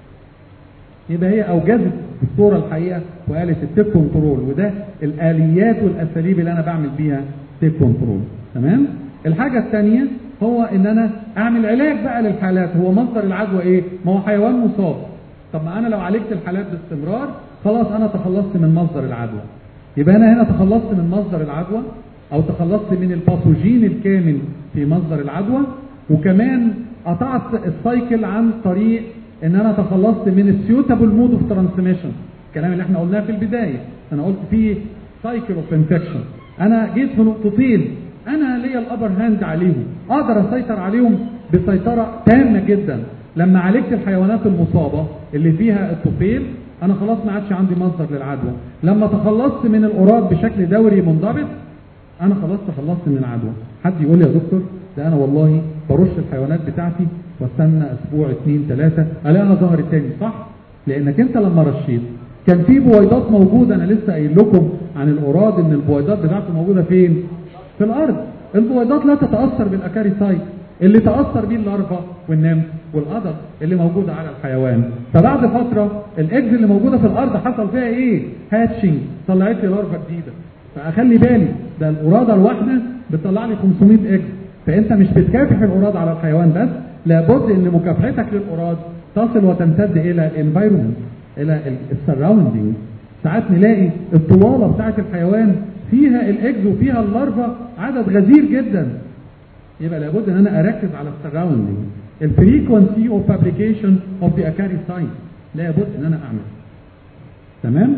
يبقى هي اوجدت الصوره الحقيقه وقالت التيك كنترول وده الاليات والاساليب اللي انا بعمل بيها تيك كنترول تمام الحاجه الثانيه هو ان انا اعمل علاج بقى للحالات هو مصدر العدوى ايه ما هو حيوان مصاب طب ما انا لو عالجت الحالات باستمرار خلاص انا تخلصت من مصدر العدوى يبقى انا هنا تخلصت من مصدر العدوى او تخلصت من الباثوجين الكامن في مصدر العدوى وكمان قطعت السايكل عن طريق ان انا تخلصت من السيوتابل مود اوف ترانسميشن الكلام اللي احنا قلناه في البدايه انا قلت في سايكل اوف انفكشن انا جيت في نقطتين انا ليا الابر هاند عليهم اقدر اسيطر عليهم بسيطره تامه جدا لما عالجت الحيوانات المصابه اللي فيها الطفيل انا خلاص ما عادش عندي مصدر للعدوى لما تخلصت من الاوراد بشكل دوري منضبط انا خلاص تخلصت من العدوى حد يقول لي يا دكتور ده انا والله برش الحيوانات بتاعتي واستنى اسبوع اثنين ثلاثه الاقيها ظهرت تاني صح لانك انت لما رشيت كان في بويضات موجوده انا لسه قايل لكم عن الاوراد ان البويضات بتاعته موجوده فين في الارض البويضات لا تتاثر بالاكاريسايت اللي تاثر بيه اللارفا والنمل والقدر اللي موجوده على الحيوان فبعد فتره الاجز اللي موجوده في الارض حصل فيها ايه هاتشنج طلعت لي لارفا جديده فاخلي بالي ده الاراده الواحده بتطلع لي 500 اجز فانت مش بتكافح الاراد على الحيوان بس لابد ان مكافحتك للاراد تصل وتمتد الى الانفايرمنت الى السراوندينج ساعات نلاقي الطواله بتاعت الحيوان فيها الاجز وفيها اللارفا عدد غزير جدا يبقى لابد ان انا اركز على السراوندينج الفريكونسي اوف فابريكيشن اوف ذا اكاري سايت لابد ان انا اعمل تمام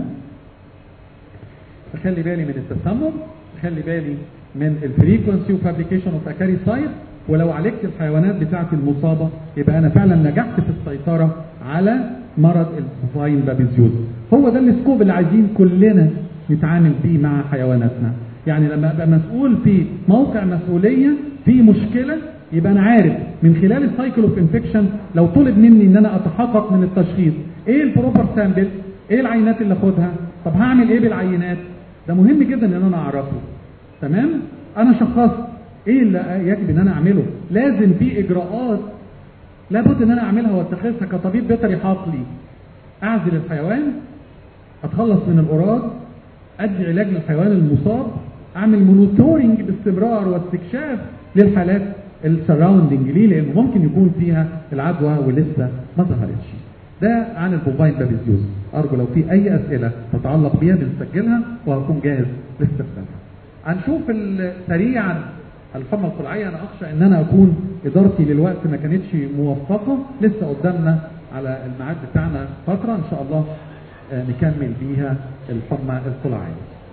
اخلي بالي من التسمم اخلي بالي من الفريكونسي اوف فابريكيشن اوف اكاري سايت ولو عالجت الحيوانات بتاعتي المصابه يبقى انا فعلا نجحت في السيطره على مرض البوفاين بابيزيوز هو ده السكوب اللي عايزين كلنا نتعامل بيه مع حيواناتنا يعني لما ابقى مسؤول في موقع مسؤوليه في مشكله يبقى انا عارف من خلال السايكل اوف انفكشن لو طلب مني ان انا اتحقق من التشخيص ايه البروبر سامبل ايه العينات اللي اخدها طب هعمل ايه بالعينات ده مهم جدا ان انا اعرفه تمام انا شخصت ايه اللي يجب ان انا اعمله لازم في اجراءات لابد ان انا اعملها واتخذها كطبيب بيطري حقلي اعزل الحيوان اتخلص من الأوراد ادي علاج للحيوان المصاب اعمل مونيتورنج باستمرار واستكشاف للحالات السراوندنج ليه لانه ممكن يكون فيها العدوى ولسه ما ظهرتش ده عن البوفاين بابيزيوز ارجو لو في اي اسئله تتعلق بيها بنسجلها وهكون جاهز لاستقبالها هنشوف سريعا الحمى القلعيه انا اخشى ان انا اكون ادارتي للوقت ما كانتش موفقه لسه قدامنا على الميعاد بتاعنا فتره ان شاء الله نكمل بيها الحمى القلعيه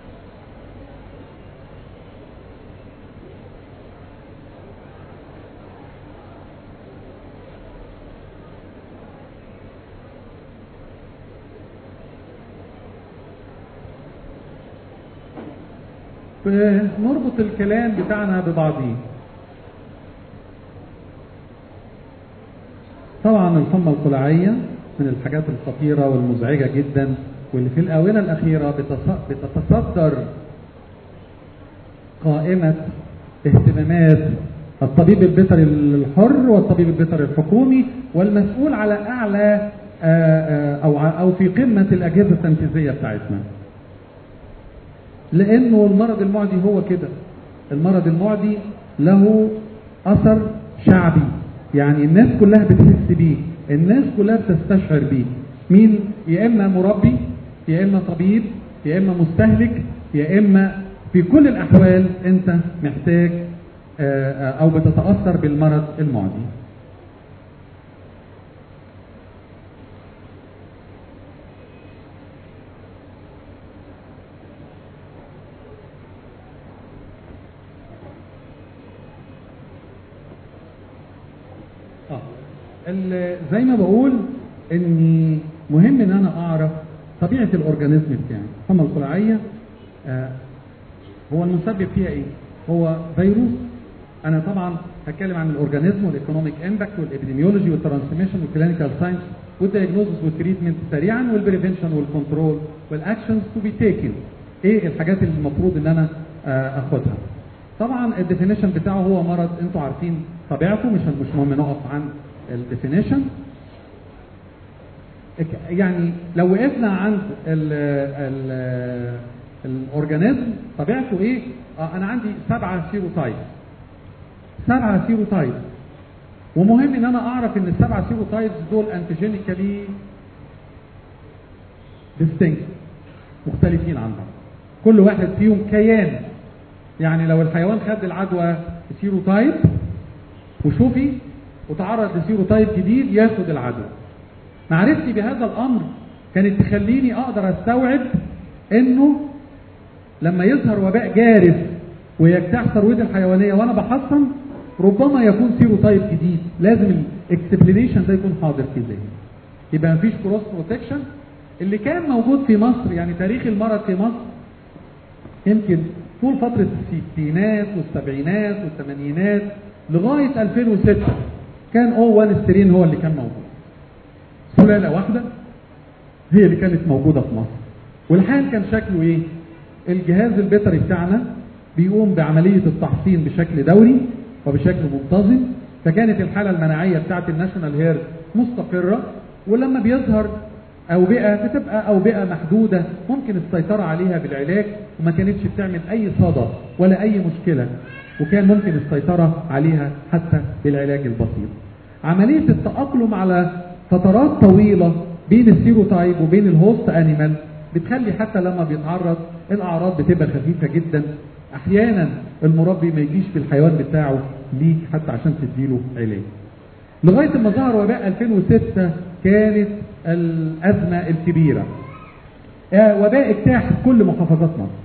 نربط الكلام بتاعنا ببعضيه طبعا الحمى القلعية من الحاجات الخطيرة والمزعجة جدا واللي في الآونة الأخيرة بتتصدر قائمة اهتمامات الطبيب البيطري الحر والطبيب البيطري الحكومي والمسؤول على أعلى أو أو في قمة الأجهزة التنفيذية بتاعتنا. لانه المرض المعدي هو كده المرض المعدي له اثر شعبي يعني الناس كلها بتحس بيه الناس كلها بتستشعر بيه مين يا اما مربي يا اما طبيب يا اما مستهلك يا اما في كل الاحوال انت محتاج او بتتاثر بالمرض المعدي زي ما بقول ان مهم ان انا اعرف طبيعه الاورجانيزم بتاعي الحمى القلعيه آه هو المسبب فيها ايه هو فيروس انا طبعا هتكلم عن الاورجانيزم والايكونوميك امباكت والابيديميولوجي والترانسميشن والكلينيكال ساينس والدايجنوزس والتريتمنت سريعا والبريفنشن والكنترول والاكشنز تو بي تيكن ايه الحاجات اللي المفروض ان انا آه اخدها طبعا الديفينيشن بتاعه هو مرض انتوا عارفين طبيعته مش مش مهم نقف عن الديفينيشن يعني لو وقفنا عند ال ال الاورجانيزم طبيعته ايه؟ آه انا عندي سبعه سيروتايب سبعه سيروتايب ومهم ان انا اعرف ان السبعه سيروتايبس دول انتيجينيكالي ديستنكت مختلفين عن بعض كل واحد فيهم كيان يعني لو الحيوان خد العدوى سيروتايب وشوفي وتعرض لسيروتايب جديد ياخد العدوى معرفتي بهذا الامر كانت تخليني اقدر استوعب انه لما يظهر وباء جارف ويجتاح ثروتي الحيوانيه وانا بحصن ربما يكون سيروتايب جديد لازم الاكسبلينيشن ده يكون حاضر في ذهني يبقى مفيش كروس بروتكشن اللي كان موجود في مصر يعني تاريخ المرض في مصر يمكن طول فترة الستينات والسبعينات والثمانينات لغاية 2006 كان او 1 سترين هو اللي كان موجود سلالة واحدة هي اللي كانت موجودة في مصر والحال كان شكله ايه الجهاز البيطري بتاعنا بيقوم بعملية التحصين بشكل دوري وبشكل منتظم فكانت الحالة المناعية بتاعت الناشونال هيرد مستقرة ولما بيظهر أوبئة بتبقى أوبئة محدودة ممكن السيطرة عليها بالعلاج وما كانتش بتعمل أي صدى ولا أي مشكلة وكان ممكن السيطرة عليها حتى بالعلاج البسيط عملية التأقلم على فترات طويلة بين السيروتايب وبين الهوست أنيمال بتخلي حتى لما بيتعرض الأعراض بتبقى خفيفة جدا أحيانا المربي ما يجيش في الحيوان بتاعه ليك حتى عشان تديله علاج لغاية ما ظهر وباء 2006 كانت الأزمة الكبيرة آه وباء اجتاح كل محافظات مصر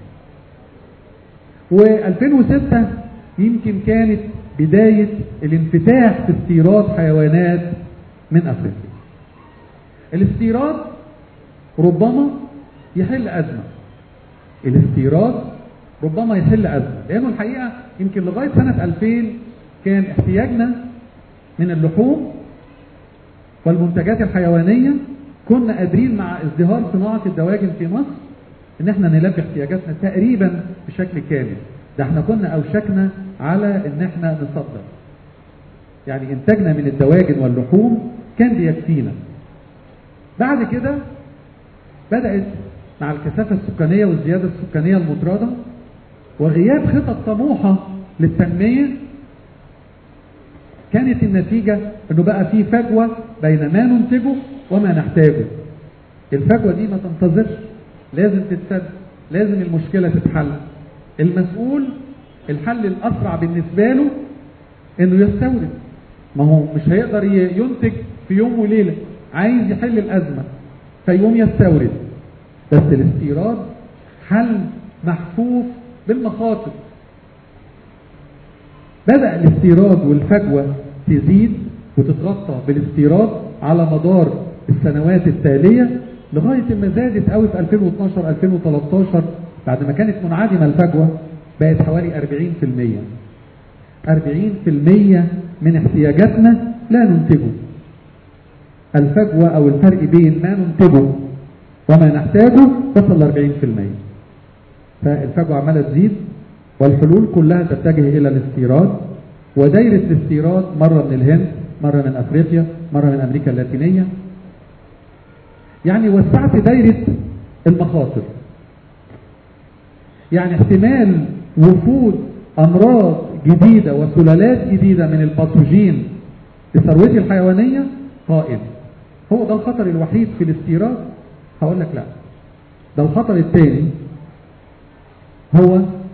و2006 يمكن كانت بداية الانفتاح في استيراد حيوانات من أفريقيا الاستيراد ربما يحل أزمة الاستيراد ربما يحل أزمة لأنه الحقيقة يمكن لغاية سنة 2000 كان احتياجنا من اللحوم والمنتجات الحيوانية كنا قادرين مع ازدهار صناعة الدواجن في مصر ان احنا نلبي احتياجاتنا تقريبا بشكل كامل ده احنا كنا اوشكنا على ان احنا نصدر يعني انتاجنا من الدواجن واللحوم كان بيكفينا بعد كده بدأت مع الكثافة السكانية والزيادة السكانية المطردة وغياب خطط طموحة للتنمية كانت النتيجة انه بقى في فجوة بين ما ننتجه وما نحتاجه الفجوة دي ما تنتظرش لازم تتسد لازم المشكلة تتحل المسؤول الحل الأسرع بالنسبة له انه يستورد ما هو مش هيقدر ينتج في يوم وليلة عايز يحل الأزمة فيقوم يستورد بس الاستيراد حل محفوف بالمخاطر بدأ الاستيراد والفجوة تزيد وتتغطى بالاستيراد على مدار السنوات التالية لغاية ما زادت قوي في 2012 2013 بعد ما كانت منعدمة الفجوة بقت حوالي 40% 40% من احتياجاتنا لا ننتجه الفجوة أو الفرق بين ما ننتجه وما نحتاجه وصل ل 40% فالفجوة عمالة تزيد والحلول كلها تتجه إلى الاستيراد ودايرة الاستيراد مرة من الهند مرة من أفريقيا مرة من أمريكا اللاتينية يعني وسعت دايرة المخاطر يعني احتمال وفود أمراض جديدة وسلالات جديدة من الباثوجين في ثروتي الحيوانية قائم هو ده الخطر الوحيد في الاستيراد هقول لك لا ده الخطر الثاني هو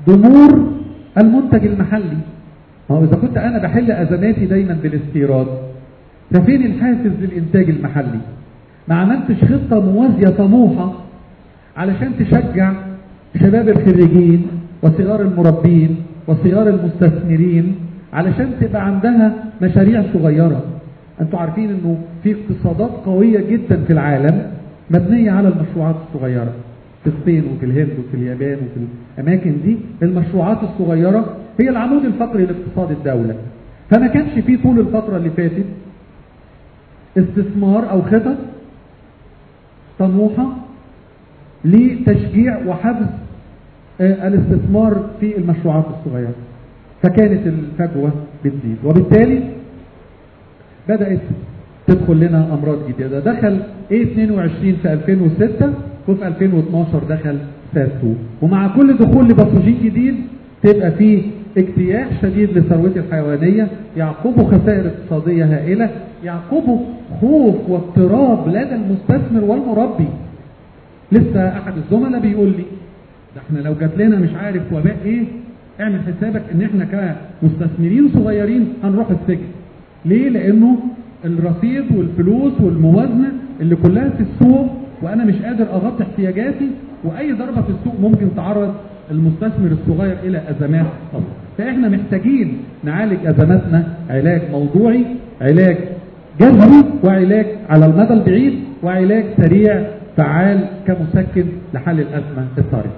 ضمور المنتج المحلي ما هو اذا كنت انا بحل ازماتي دايما بالاستيراد ففين الحافز للانتاج المحلي ما عملتش خطه موازيه طموحه علشان تشجع شباب الخريجين وصغار المربين وصغار المستثمرين علشان تبقى عندها مشاريع صغيرة انتوا عارفين انه في اقتصادات قوية جدا في العالم مبنية على المشروعات الصغيرة في الصين وفي الهند وفي اليابان وفي الاماكن دي المشروعات الصغيرة هي العمود الفقري لاقتصاد الدولة فما كانش في طول الفترة اللي فاتت استثمار او خطط طموحة لتشجيع وحفز الاستثمار في المشروعات الصغيرة فكانت الفجوة بتزيد وبالتالي بدأت تدخل لنا أمراض جديدة دخل A22 في 2006 وفي 2012 دخل ساس 2 ومع كل دخول لباثوجين جديد تبقى فيه اجتياح شديد لثروته الحيوانية يعقبه خسائر اقتصادية هائلة يعقبه خوف واضطراب لدى المستثمر والمربي لسه أحد الزملاء بيقول لي ده احنا لو جات لنا مش عارف وباء ايه اعمل حسابك ان احنا كمستثمرين صغيرين هنروح السجن ليه لانه الرصيد والفلوس والموازنه اللي كلها في السوق وانا مش قادر اغطي احتياجاتي واي ضربه في السوق ممكن تعرض المستثمر الصغير الى ازمات طبعا فاحنا محتاجين نعالج ازماتنا علاج موضوعي علاج جذري وعلاج على المدى البعيد وعلاج سريع فعال كمسكن لحل الازمه الطارئه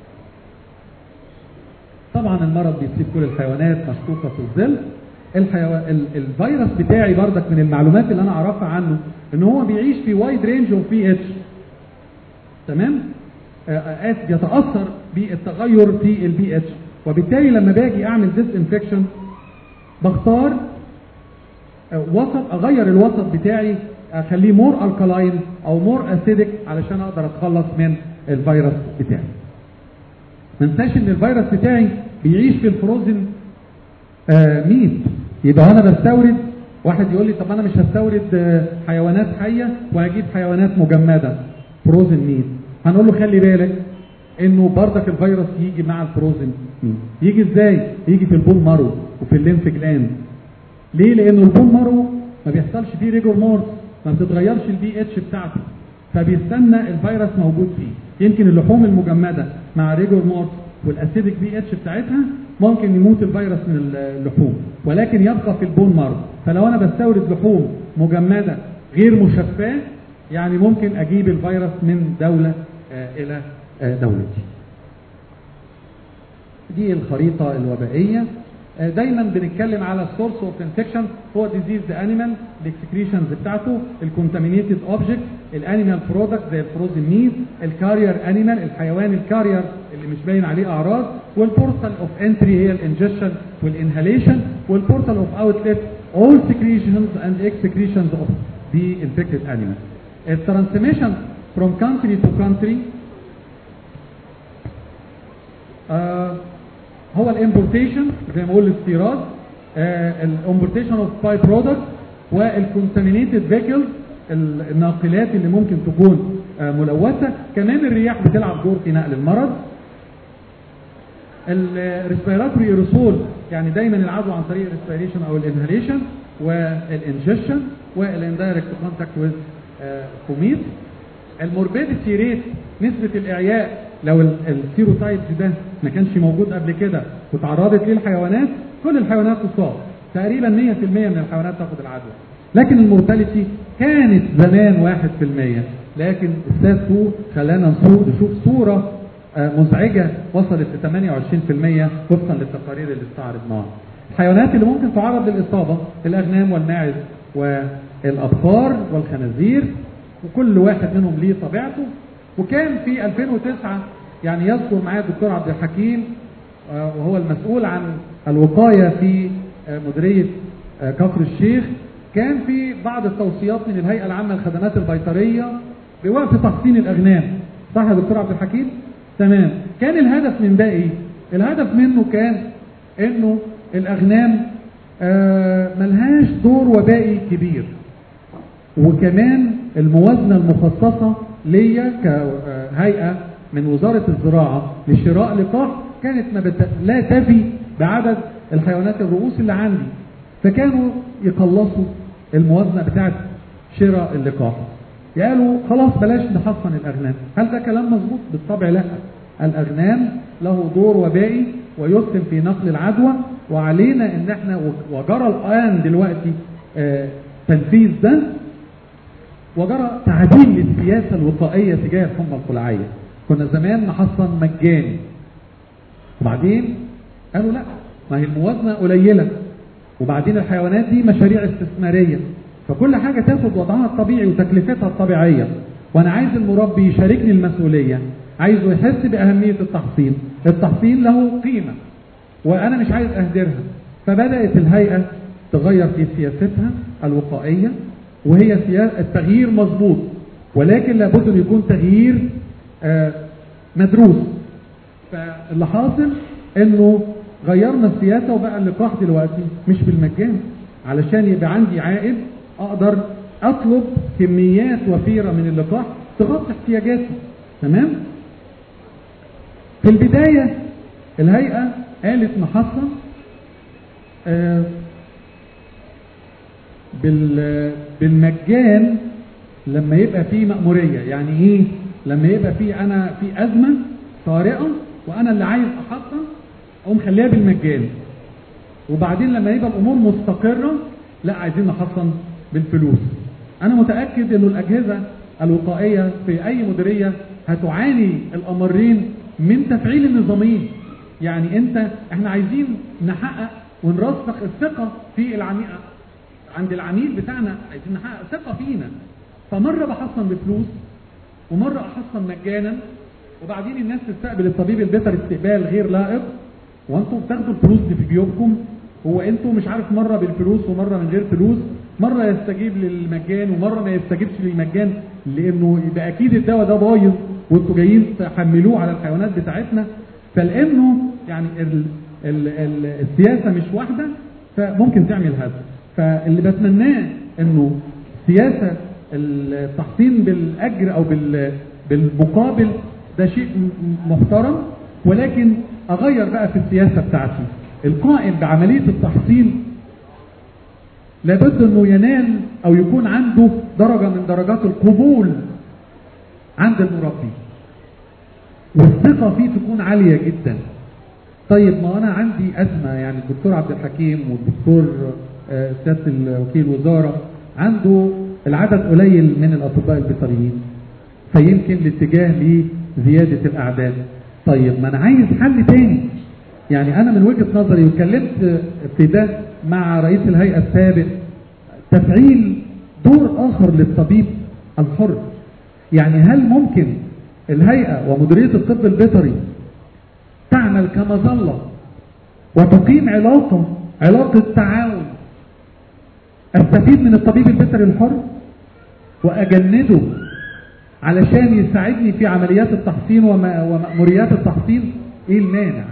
طبعا المرض بيصيب كل الحيوانات مشكوكه في الظل الحيو... ال... الفيروس بتاعي بردك من المعلومات اللي انا اعرفها عنه ان هو بيعيش في وايد رينج اوف بي اتش تمام آه يتاثر بالتغير في البي اتش وبالتالي لما باجي اعمل ديس انفكشن بختار آه وسط اغير الوسط بتاعي اخليه مور الكالاين او مور اسيدك علشان اقدر اتخلص من الفيروس بتاعي ما انساش ان الفيروس بتاعي بيعيش في الفروزن آه ميت يبقى انا بستورد واحد يقول لي طب انا مش هستورد آه حيوانات حيه وهجيب حيوانات مجمده فروزن ميت هنقول له خلي بالك انه بردك الفيروس يجي مع الفروزن ميت يجي ازاي يجي في البون مارو وفي الليمف جلاند ليه لانه البون مارو ما بيحصلش فيه ريجور مورس ما بتتغيرش البي اتش بتاعته فبيستنى الفيروس موجود فيه يمكن اللحوم المجمده مع ريجور مورس والاسيدك بي اتش بتاعتها ممكن يموت الفيروس من اللحوم ولكن يبقى في البون مارو فلو انا بستورد لحوم مجمده غير مشفاه يعني ممكن اجيب الفيروس من دوله آه الى آه دولتي دي الخريطه الوبائيه آه دايما بنتكلم على السورس اوف انفكشن هو ديزيز انيمال الاكسكريشنز بتاعته الكونتامينيتد اوبجكت الانيمال برودكت زي الفروزن ميت الكارير انيمال الحيوان الكارير اللي مش باين عليه اعراض والبورتال اوف انتري هي الانجكشن والانهاليشن والبورتال اوف اوتلت all secretions and excretions of the infected animal. الترانسميشن from country to country آه هو الامبورتيشن زي ما بقول الاستيراد الامبورتيشن اوف باي برودكت والكونتامينيتد فيكلز الناقلات اللي ممكن تكون آه ملوثه كمان الرياح بتلعب دور في نقل المرض الريسبيراتوري ايروسول يعني دايما العدوى عن طريق الريسبيريشن او الانهاليشن والانجكشن والاندايركت كونتاكت وذ كوميت الموربيديتي ريت نسبه الاعياء لو السيروتايب ده ما كانش موجود قبل كده وتعرضت ليه الحيوانات كل الحيوانات تصاب تقريبا 100% من الحيوانات تاخد العدوى لكن المورتاليتي كانت زمان 1% لكن الساس 2 خلانا نشوف صوره مزعجة وصلت ل 28% وفقا للتقارير اللي استعرضناها. الحيوانات اللي ممكن تعرض للإصابة الأغنام والماعز والأبقار والخنازير وكل واحد منهم ليه طبيعته وكان في 2009 يعني يذكر معايا الدكتور عبد الحكيم وهو المسؤول عن الوقاية في مديرية كفر الشيخ كان في بعض التوصيات من الهيئة العامة للخدمات البيطرية بوقف تحصين الأغنام صح يا دكتور عبد الحكيم؟ تمام كان الهدف من ده ايه الهدف منه كان انه الاغنام آه ملهاش دور وبائي كبير وكمان الموازنة المخصصة ليا كهيئة من وزارة الزراعة لشراء لقاح كانت ما بت... لا تفي بعدد الحيوانات الرؤوس اللي عندي فكانوا يقلصوا الموازنه بتاعت شراء اللقاح قالوا خلاص بلاش نحصن الاغنام هل ده كلام مظبوط بالطبع لا الاغنام له دور وبائي ويسهم في نقل العدوى وعلينا ان احنا وجرى الان دلوقتي آه تنفيذ ده وجرى تعديل للسياسه الوقائيه تجاه الحمى القلعيه كنا زمان نحصن مجاني وبعدين قالوا لا ما هي الموازنه قليله وبعدين الحيوانات دي مشاريع استثماريه فكل حاجه تاخد وضعها الطبيعي وتكلفتها الطبيعيه وانا عايز المربي يشاركني المسؤوليه عايزه يحس باهميه التحصين التحصين له قيمه وانا مش عايز اهدرها فبدات الهيئه تغير في سياستها الوقائيه وهي سياسه التغيير مظبوط ولكن لابد ان يكون تغيير آه مدروس فاللي حاصل انه غيرنا السياسه وبقى اللقاح دلوقتي مش بالمجان علشان يبقى عندي عائد اقدر اطلب كميات وفيره من اللقاح تغطي احتياجاتي تمام في البدايه الهيئه قالت نحصن آه بالمجان لما يبقى في مأمورية يعني ايه لما يبقى في انا في ازمة طارئة وانا اللي عايز احصن اقوم خليها بالمجان وبعدين لما يبقى الامور مستقرة لا عايزين نحصن بالفلوس انا متأكد انه الاجهزة الوقائية في اي مديرية هتعاني الامرين من تفعيل النظامين يعني انت احنا عايزين نحقق ونرسخ الثقة في العميل عند العميل بتاعنا عايزين نحقق ثقة فينا فمرة بحصن بفلوس ومرة أحصن مجانا وبعدين الناس تستقبل الطبيب البيطري استقبال غير لائق وانتم بتاخدوا الفلوس دي في جيوبكم هو انتوا مش عارف مرة بالفلوس ومرة من غير فلوس مرة يستجيب للمجان ومرة ما يستجيبش للمجان لانه يبقى اكيد الدواء ده بايظ وانتوا جايين تحملوه على الحيوانات بتاعتنا فلانه يعني ال ال ال السياسة مش واحدة فممكن تعمل هذا فاللي بتمناه انه سياسة التحصين بالاجر او بالمقابل ده شيء محترم ولكن اغير بقى في السياسة بتاعتي القائم بعملية التحصين لابد انه ينال او يكون عنده درجة من درجات القبول عند المربي والثقة فيه تكون عالية جدا طيب ما انا عندي ازمة يعني الدكتور عبد الحكيم والدكتور سياده الوكيل وزاره عنده العدد قليل من الاطباء البيطريين فيمكن الاتجاه لزياده الاعداد طيب ما انا عايز حل تاني يعني انا من وجهه نظري واتكلمت في ده مع رئيس الهيئه السابق تفعيل دور اخر للطبيب الحر يعني هل ممكن الهيئه ومديريه الطب البيطري تعمل كمظله وتقيم علاقه علاقه تعاون استفيد من الطبيب البيطري الحر واجنده علشان يساعدني في عمليات التحصين ومأموريات التحصين ايه المانع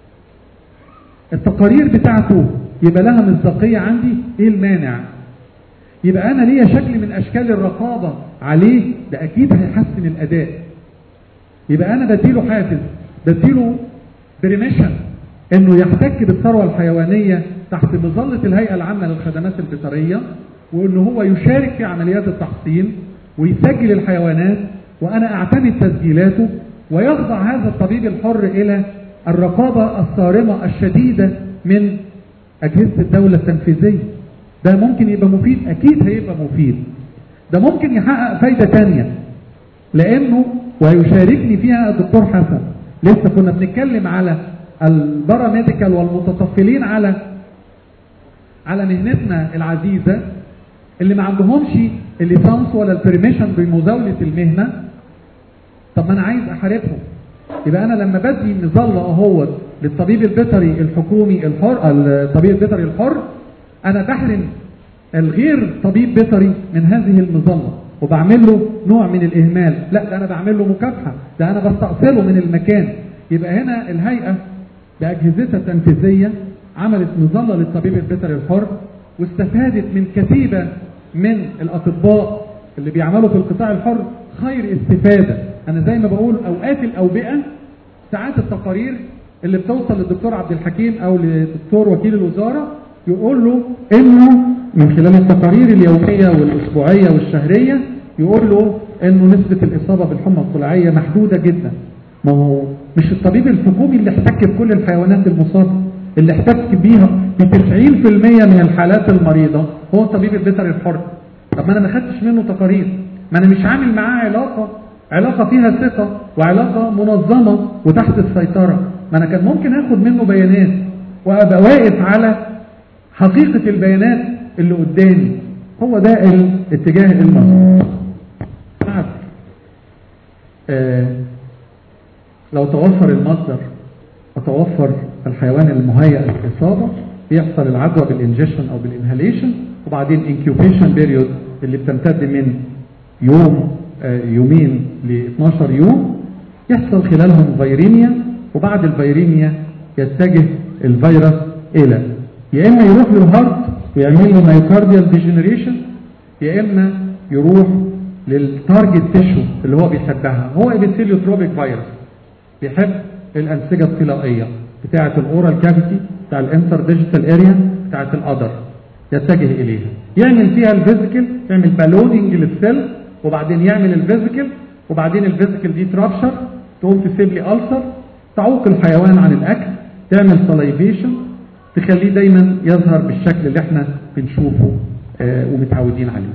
التقارير بتاعته يبقى لها مصداقيه عندي ايه المانع يبقى انا ليا شكل من اشكال الرقابه عليه ده اكيد هيحسن الاداء يبقى انا بديله حافز بديله بريميشن انه يحتك بالثروه الحيوانيه تحت مظله الهيئه العامه للخدمات البيطريه وان هو يشارك في عمليات التحصين ويسجل الحيوانات وانا اعتمد تسجيلاته ويخضع هذا الطبيب الحر الى الرقابه الصارمه الشديده من اجهزه الدوله التنفيذيه ده ممكن يبقى مفيد اكيد هيبقى مفيد ده ممكن يحقق فايده تانية لانه ويشاركني فيها الدكتور حسن لسه كنا بنتكلم على الباراميديكال والمتطفلين على على مهنتنا العزيزة اللي ما عندهمش الليسانس ولا البريميشن بمزاولة المهنة طب ما انا عايز احاربهم يبقى انا لما بدي مظلة اهوت للطبيب البيطري الحكومي الحر الطبيب البيطري الحر انا بحرم الغير طبيب بيطري من هذه المظلة وبعمل له نوع من الاهمال لا ده انا بعمل له مكافحة ده انا بستأصله من المكان يبقى هنا الهيئة بأجهزتها التنفيذية عملت مظلة للطبيب البيطري الحر واستفادت من كتيبة من الأطباء اللي بيعملوا في القطاع الحر خير استفادة أنا زي ما بقول أوقات الأوبئة ساعات التقارير اللي بتوصل للدكتور عبد الحكيم او لدكتور وكيل الوزاره يقول له انه من خلال التقارير اليوميه والاسبوعيه والشهريه يقول له انه نسبه الاصابه بالحمى القلعيه محدوده جدا ما هو مش الطبيب الحكومي اللي احتك بكل الحيوانات المصابه اللي احتك بيها ب 90% من الحالات المريضه هو الطبيب البيطري الحر طب ما انا ما خدتش منه تقارير ما انا مش عامل معاه علاقه علاقه فيها ثقه وعلاقه منظمه وتحت السيطره ما انا كان ممكن اخد منه بيانات وابقى واقف على حقيقه البيانات اللي قدامي هو ده الاتجاه المظبوط آه لو توفر المصدر وتوفر الحيوان المهيئ للإصابة بيحصل العدوى بالانجكشن أو بالانهاليشن وبعدين انكيوبيشن بيريود اللي بتمتد من يوم آه يومين ل 12 يوم يحصل خلالهم فيرينيا وبعد الفيرينيا يتجه الفيروس إلى يا إما يروح للهارت ويعمل له مايوكارديال ديجنريشن يا إما يروح للتارجت تيشو اللي هو بيحبها هو ابيثيليوتروبيك فيروس بيحب الانسجه الطلائيه بتاعه الاورال كافيتي بتاع الانتر ديجيتال اريا بتاعه القدر يتجه اليها يعمل فيها الفيزيكال يعمل بالوننج للسيل وبعدين يعمل الفيزيكال وبعدين الفيزيكال دي ترابشر تقوم تسيب لي ألسر تعوق الحيوان عن الاكل تعمل سلايفيشن تخليه دايما يظهر بالشكل اللي احنا بنشوفه آه ومتعودين عليه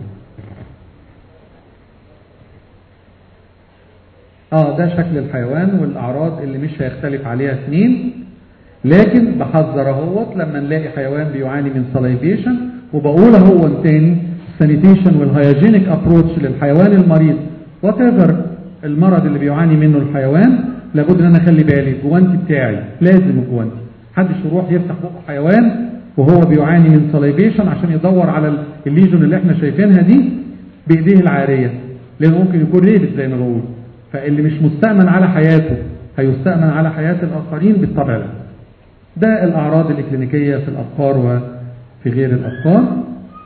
اه ده شكل الحيوان والاعراض اللي مش هيختلف عليها اثنين لكن بحذر اهوت لما نلاقي حيوان بيعاني من سلايفيشن وبقول اهو تاني السانيتيشن والهيجينيك ابروتش للحيوان المريض وات ايفر المرض اللي بيعاني منه الحيوان لابد ان انا اخلي بالي الجوانتي بتاعي لازم الجوانتي محدش يروح يفتح بق حيوان وهو بيعاني من سلايفيشن عشان يدور على الليجون اللي احنا شايفينها دي بايديه العاريه لانه ممكن يكون ريبس زي ما بقول فاللي مش مستأمن على حياته هيستأمن على حياة الآخرين بالطبع ده ده الأعراض الإكلينيكية في الأبقار وفي غير الأبقار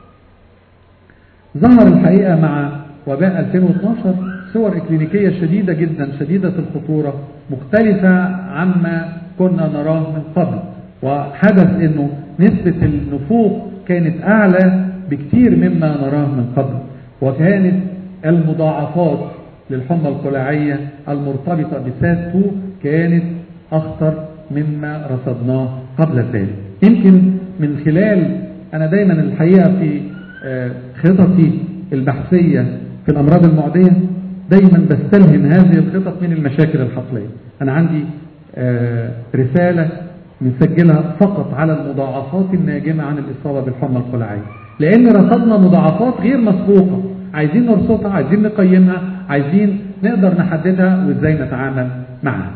ظهر الحقيقة مع وباء 2012 صور إكلينيكية شديدة جدا شديدة الخطورة مختلفة عما كنا نراه من قبل وحدث أنه نسبة النفوق كانت أعلى بكثير مما نراه من قبل وكانت المضاعفات للحمى القلاعية المرتبطة بساس 2 كانت أخطر مما رصدناه قبل ذلك يمكن من خلال أنا دايما الحقيقة في خططي البحثية في الأمراض المعدية دايما بستلهم هذه الخطط من المشاكل الحقلية أنا عندي رسالة مسجلها فقط على المضاعفات الناجمة عن الإصابة بالحمى القلاعية لأن رصدنا مضاعفات غير مسبوقة عايزين نرصدها عايزين نقيمها عايزين نقدر نحددها وازاي نتعامل معها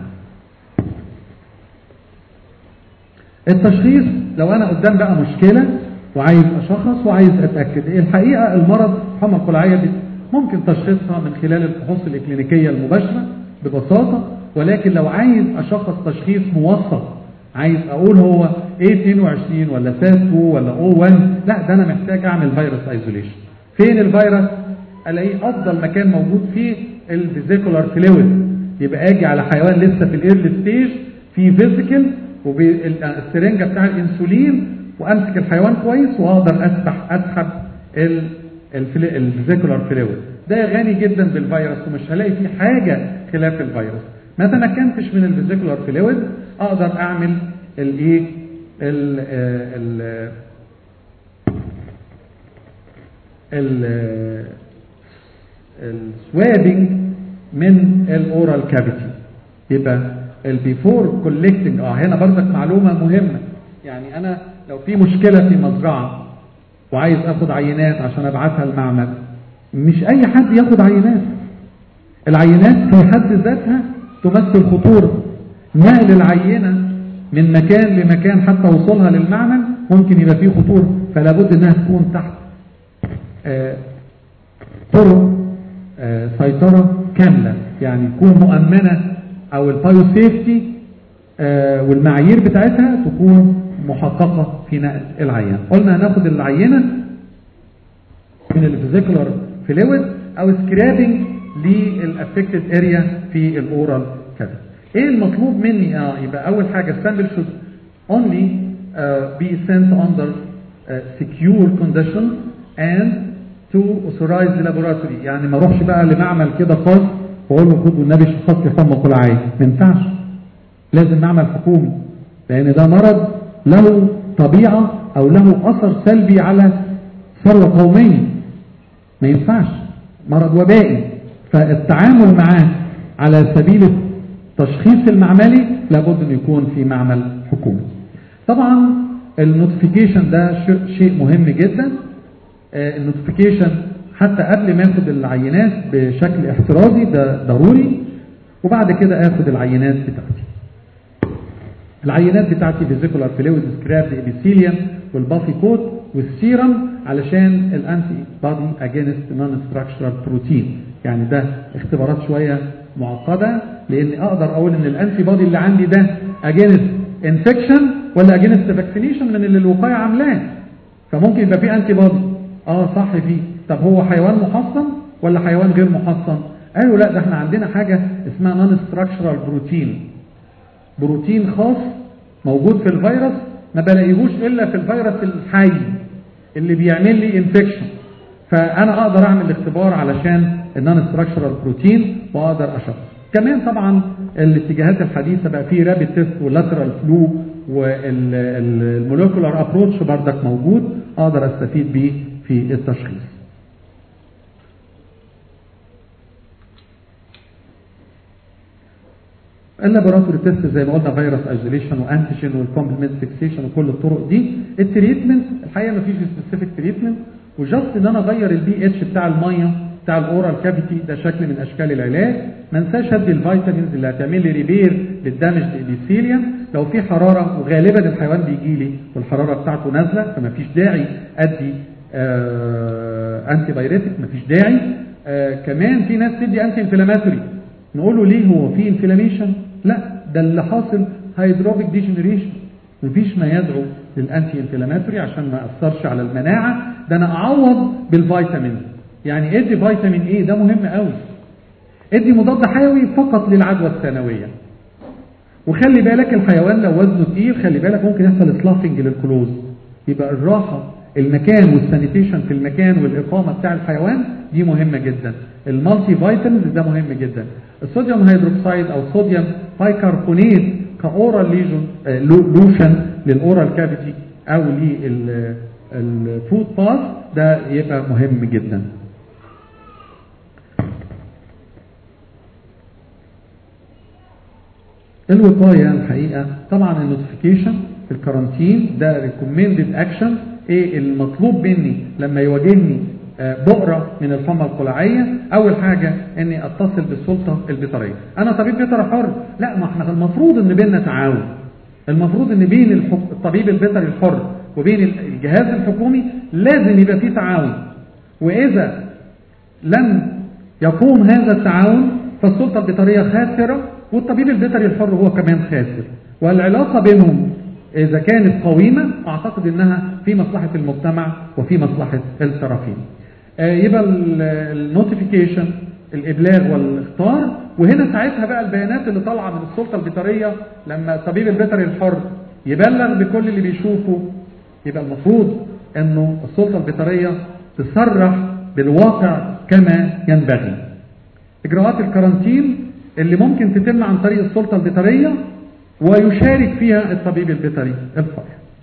التشخيص لو انا قدام بقى مشكله وعايز اشخص وعايز اتاكد الحقيقه المرض حمى القلعيه دي ممكن تشخيصها من خلال الفحوص الاكلينيكيه المباشره ببساطه ولكن لو عايز اشخص تشخيص موثق عايز اقول هو A22 ولا SAS2 ولا O1 لا ده انا محتاج اعمل فيروس ايزوليشن فين الفيروس الاقيه افضل مكان موجود فيه الفيزيكولار فلويد يبقى اجي على حيوان لسه في الايرلي ستيج في فيزيكال والسرنجه بتاع الانسولين وامسك الحيوان كويس واقدر اسبح اسحب الفيزيكولار فلويد ده غني جدا بالفيروس ومش هلاقي فيه حاجه خلاف الفيروس ما تمكنتش من الفيزيكولار فلويد اقدر اعمل الايه ال السوابنج من الاورال كافيتي يبقى البيفور كولكتنج اه هنا برضك معلومه مهمه يعني انا لو في مشكله في مزرعه وعايز اخد عينات عشان ابعتها المعمل مش اي حد ياخد عينات العينات في حد ذاتها تمثل خطوره نقل العينه من مكان لمكان حتى وصولها للمعمل ممكن يبقى فيه خطوره فلا بد انها تكون تحت آه طرق آه سيطرة كاملة يعني تكون مؤمنة او البايو سيفتي آه والمعايير بتاعتها تكون محققة في نقل العينة قلنا هناخد العينة من الفيزيكولار فلويد او سكرابنج للافكتد اريا في الاورال كافيتي ايه المطلوب مني اه يبقى اول حاجه السامبل should only uh, be sent under uh, secure conditions and to authorize the laboratory يعني ما اروحش بقى لمعمل كده خاص واقول له خد والنبي شخص لي حمى قلعي ما ينفعش لازم معمل حكومي لان ده مرض له طبيعه او له اثر سلبي على ثروه قوميه ما ينفعش مرض وبائي فالتعامل معاه على سبيل التشخيص المعملي لابد انه يكون في معمل حكومي طبعا النوتيفيكيشن ده شيء مهم جدا النوتيفيكيشن حتى قبل ما اخد العينات بشكل احترازي ده ضروري وبعد كده اخد العينات بتاعتي العينات بتاعتي فيزيكولار فلويد سكراب ابيثيليوم والبافي كوت والسيرم علشان الانتي بادي اجينست نون ستراكشرال بروتين يعني ده اختبارات شويه معقده لان اقدر اقول ان الانتي بادي اللي عندي ده اجينست انفكشن ولا اجينست فاكسينيشن من اللي الوقايه عاملاه فممكن يبقى في انتي بادي اه صح فيه طب هو حيوان محصن ولا حيوان غير محصن قالوا لا ده احنا عندنا حاجه اسمها نون ستراكشرال بروتين بروتين خاص موجود في الفيروس ما بلاقيهوش الا في الفيروس الحي اللي بيعمل لي انفكشن فانا اقدر اعمل اختبار علشان النون ستراكشرال بروتين واقدر اشخص كمان طبعا الاتجاهات الحديثه بقى فيه رابid تيست واللاترال فلو والموليكولار ابروتش بردك موجود اقدر استفيد بيه في التشخيص اللابوراتوري تيست زي ما قلنا فيروس ايزوليشن وانتيجين والكومبلمنت فيكسيشن وكل الطرق دي التريتمنت الحقيقه ما فيش سبيسيفيك تريتمنت وجاست ان انا اغير البي اتش بتاع الميه بتاع الاورال كافيتي ده شكل من اشكال العلاج ما انساش ادي الفيتامينز اللي هتعمل لي ريبير للدمج الابيثيليوم لو في حراره وغالبا الحيوان بيجي لي والحراره بتاعته نازله فما فيش داعي ادي آه انتي بايريتك ما فيش داعي آه كمان في ناس تدي انتي انفلاماتوري نقول له ليه هو في انفلاميشن لا ده اللي حاصل هيدروبيك ديجنريشن مفيش ما يدعو للانتي انفلاماتوري عشان ما اثرش على المناعه ده انا اعوض بالفيتامين يعني ادي فيتامين ايه ده مهم قوي ادي مضاد حيوي فقط للعدوى الثانويه وخلي بالك الحيوان لو وزنه تقيل خلي بالك ممكن يحصل سلافنج للكلوز يبقى الراحه المكان والسانيتيشن في المكان والاقامه بتاع الحيوان دي مهمه جدا المالتي فيتامينز ده مهم جدا الصوديوم هيدروكسيد او صوديوم بايكربونات كاورال ليجون لوشن للاورال كافيتي او للفود باس ده يبقى مهم جدا الوقايه الحقيقه طبعا النوتيفيكيشن الكارانتين ده ريكومندد اكشن ايه المطلوب مني لما يواجهني بؤرة من الحمى القلعية أول حاجة إني أتصل بالسلطة البيطرية أنا طبيب بيطري حر لا ما احنا المفروض إن بيننا تعاون المفروض إن بين الطبيب البيطري الحر وبين الجهاز الحكومي لازم يبقى في تعاون وإذا لم يقوم هذا التعاون فالسلطة البيطرية خاسرة والطبيب البيطري الحر هو كمان خاسر والعلاقة بينهم إذا كانت قويمة أعتقد إنها في مصلحة المجتمع وفي مصلحة الطرفين. يبقى النوتيفيكيشن الابلاغ والاختار وهنا ساعتها بقى البيانات اللي طالعه من السلطه البيطريه لما الطبيب البيطري الحر يبلغ بكل اللي بيشوفه يبقى المفروض انه السلطه البيطريه تصرح بالواقع كما ينبغي. اجراءات الكارانتين اللي ممكن تتم عن طريق السلطه البيطريه ويشارك فيها الطبيب البيطري الحر.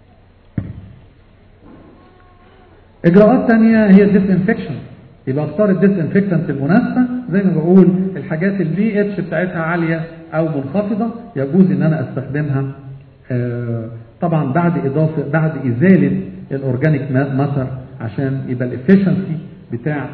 اجراءات ثانيه هي الديسانفكشن يبقى اختار الديسانفكتنت المناسبه زي ما بقول الحاجات البي اتش بتاعتها عاليه او منخفضه يجوز ان انا استخدمها آه طبعا بعد اضافه بعد ازاله الاورجانيك ماتر عشان يبقى الافشنسي بتاع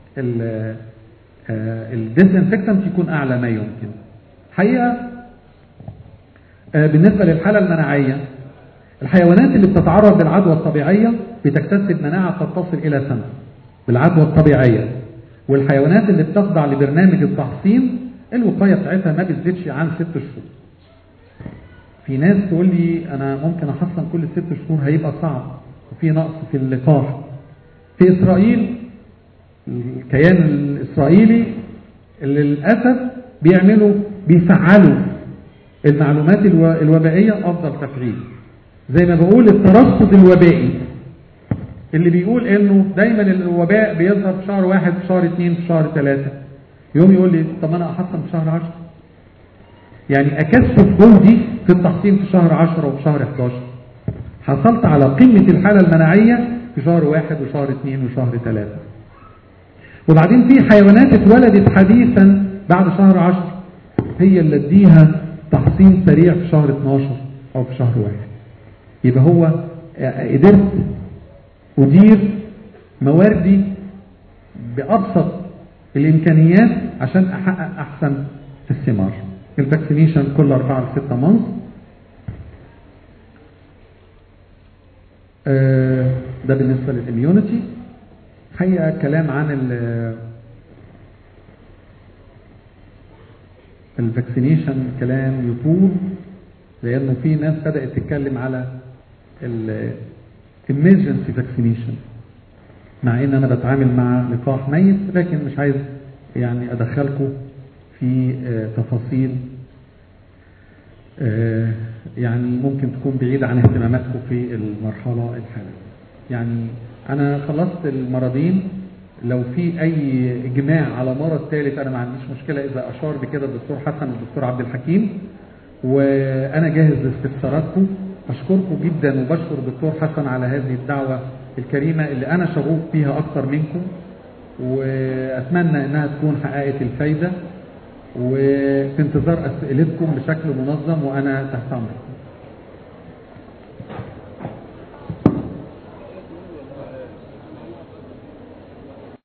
الديسانفكتنت يكون اعلى ما يمكن. حقيقه آه بالنسبه للحاله المناعيه الحيوانات اللي بتتعرض للعدوى الطبيعيه بتكتسب مناعه قد تصل الى سنه بالعدوى الطبيعيه والحيوانات اللي بتخضع لبرنامج التحصين الوقايه بتاعتها ما بتزيدش عن ست شهور. في ناس تقول لي انا ممكن احصن كل ست شهور هيبقى صعب وفي نقص في اللقاح. في اسرائيل الكيان الاسرائيلي اللي للاسف بيعملوا بيفعلوا المعلومات الو- الوبائية أفضل تفعيل زي ما بقول الترصد الوبائي اللي بيقول انه دايما الوباء بيظهر في شهر واحد في شهر اثنين في شهر ثلاثة يوم يقول لي طب انا احصن في شهر عشر يعني اكثف جهدي في التحصين في شهر عشرة وفي شهر 11 حصلت على قمة الحالة المناعية في شهر واحد وشهر اثنين وشهر ثلاثة وبعدين في حيوانات اتولدت حديثا بعد شهر عشر هي اللي اديها تحصين سريع في شهر 12 او في شهر واحد يبقى هو قدرت أدير مواردي بأبسط الإمكانيات عشان أحقق أحسن الثمار الفاكسينيشن كل أربعة لستة مانث آه، ده بالنسبة للإميونيتي حقيقة كلام عن ال الفاكسينيشن كلام يطول لأنه في ناس بدأت تتكلم على ال emergency vaccination مع ان انا بتعامل مع لقاح ميت لكن مش عايز يعني ادخلكم في آه، تفاصيل آه، يعني ممكن تكون بعيدة عن اهتماماتكم في المرحلة الحالية يعني انا خلصت المرضين لو في اي اجماع على مرض ثالث انا ما عنديش مشكلة اذا اشار بكده الدكتور حسن والدكتور عبد الحكيم وانا جاهز لاستفساراتكم اشكركم جدا وبشكر الدكتور حسن على هذه الدعوة الكريمة اللي انا شغوف فيها اكتر منكم واتمنى انها تكون حققت الفايدة وفي انتظار اسئلتكم بشكل منظم وانا تحت امركم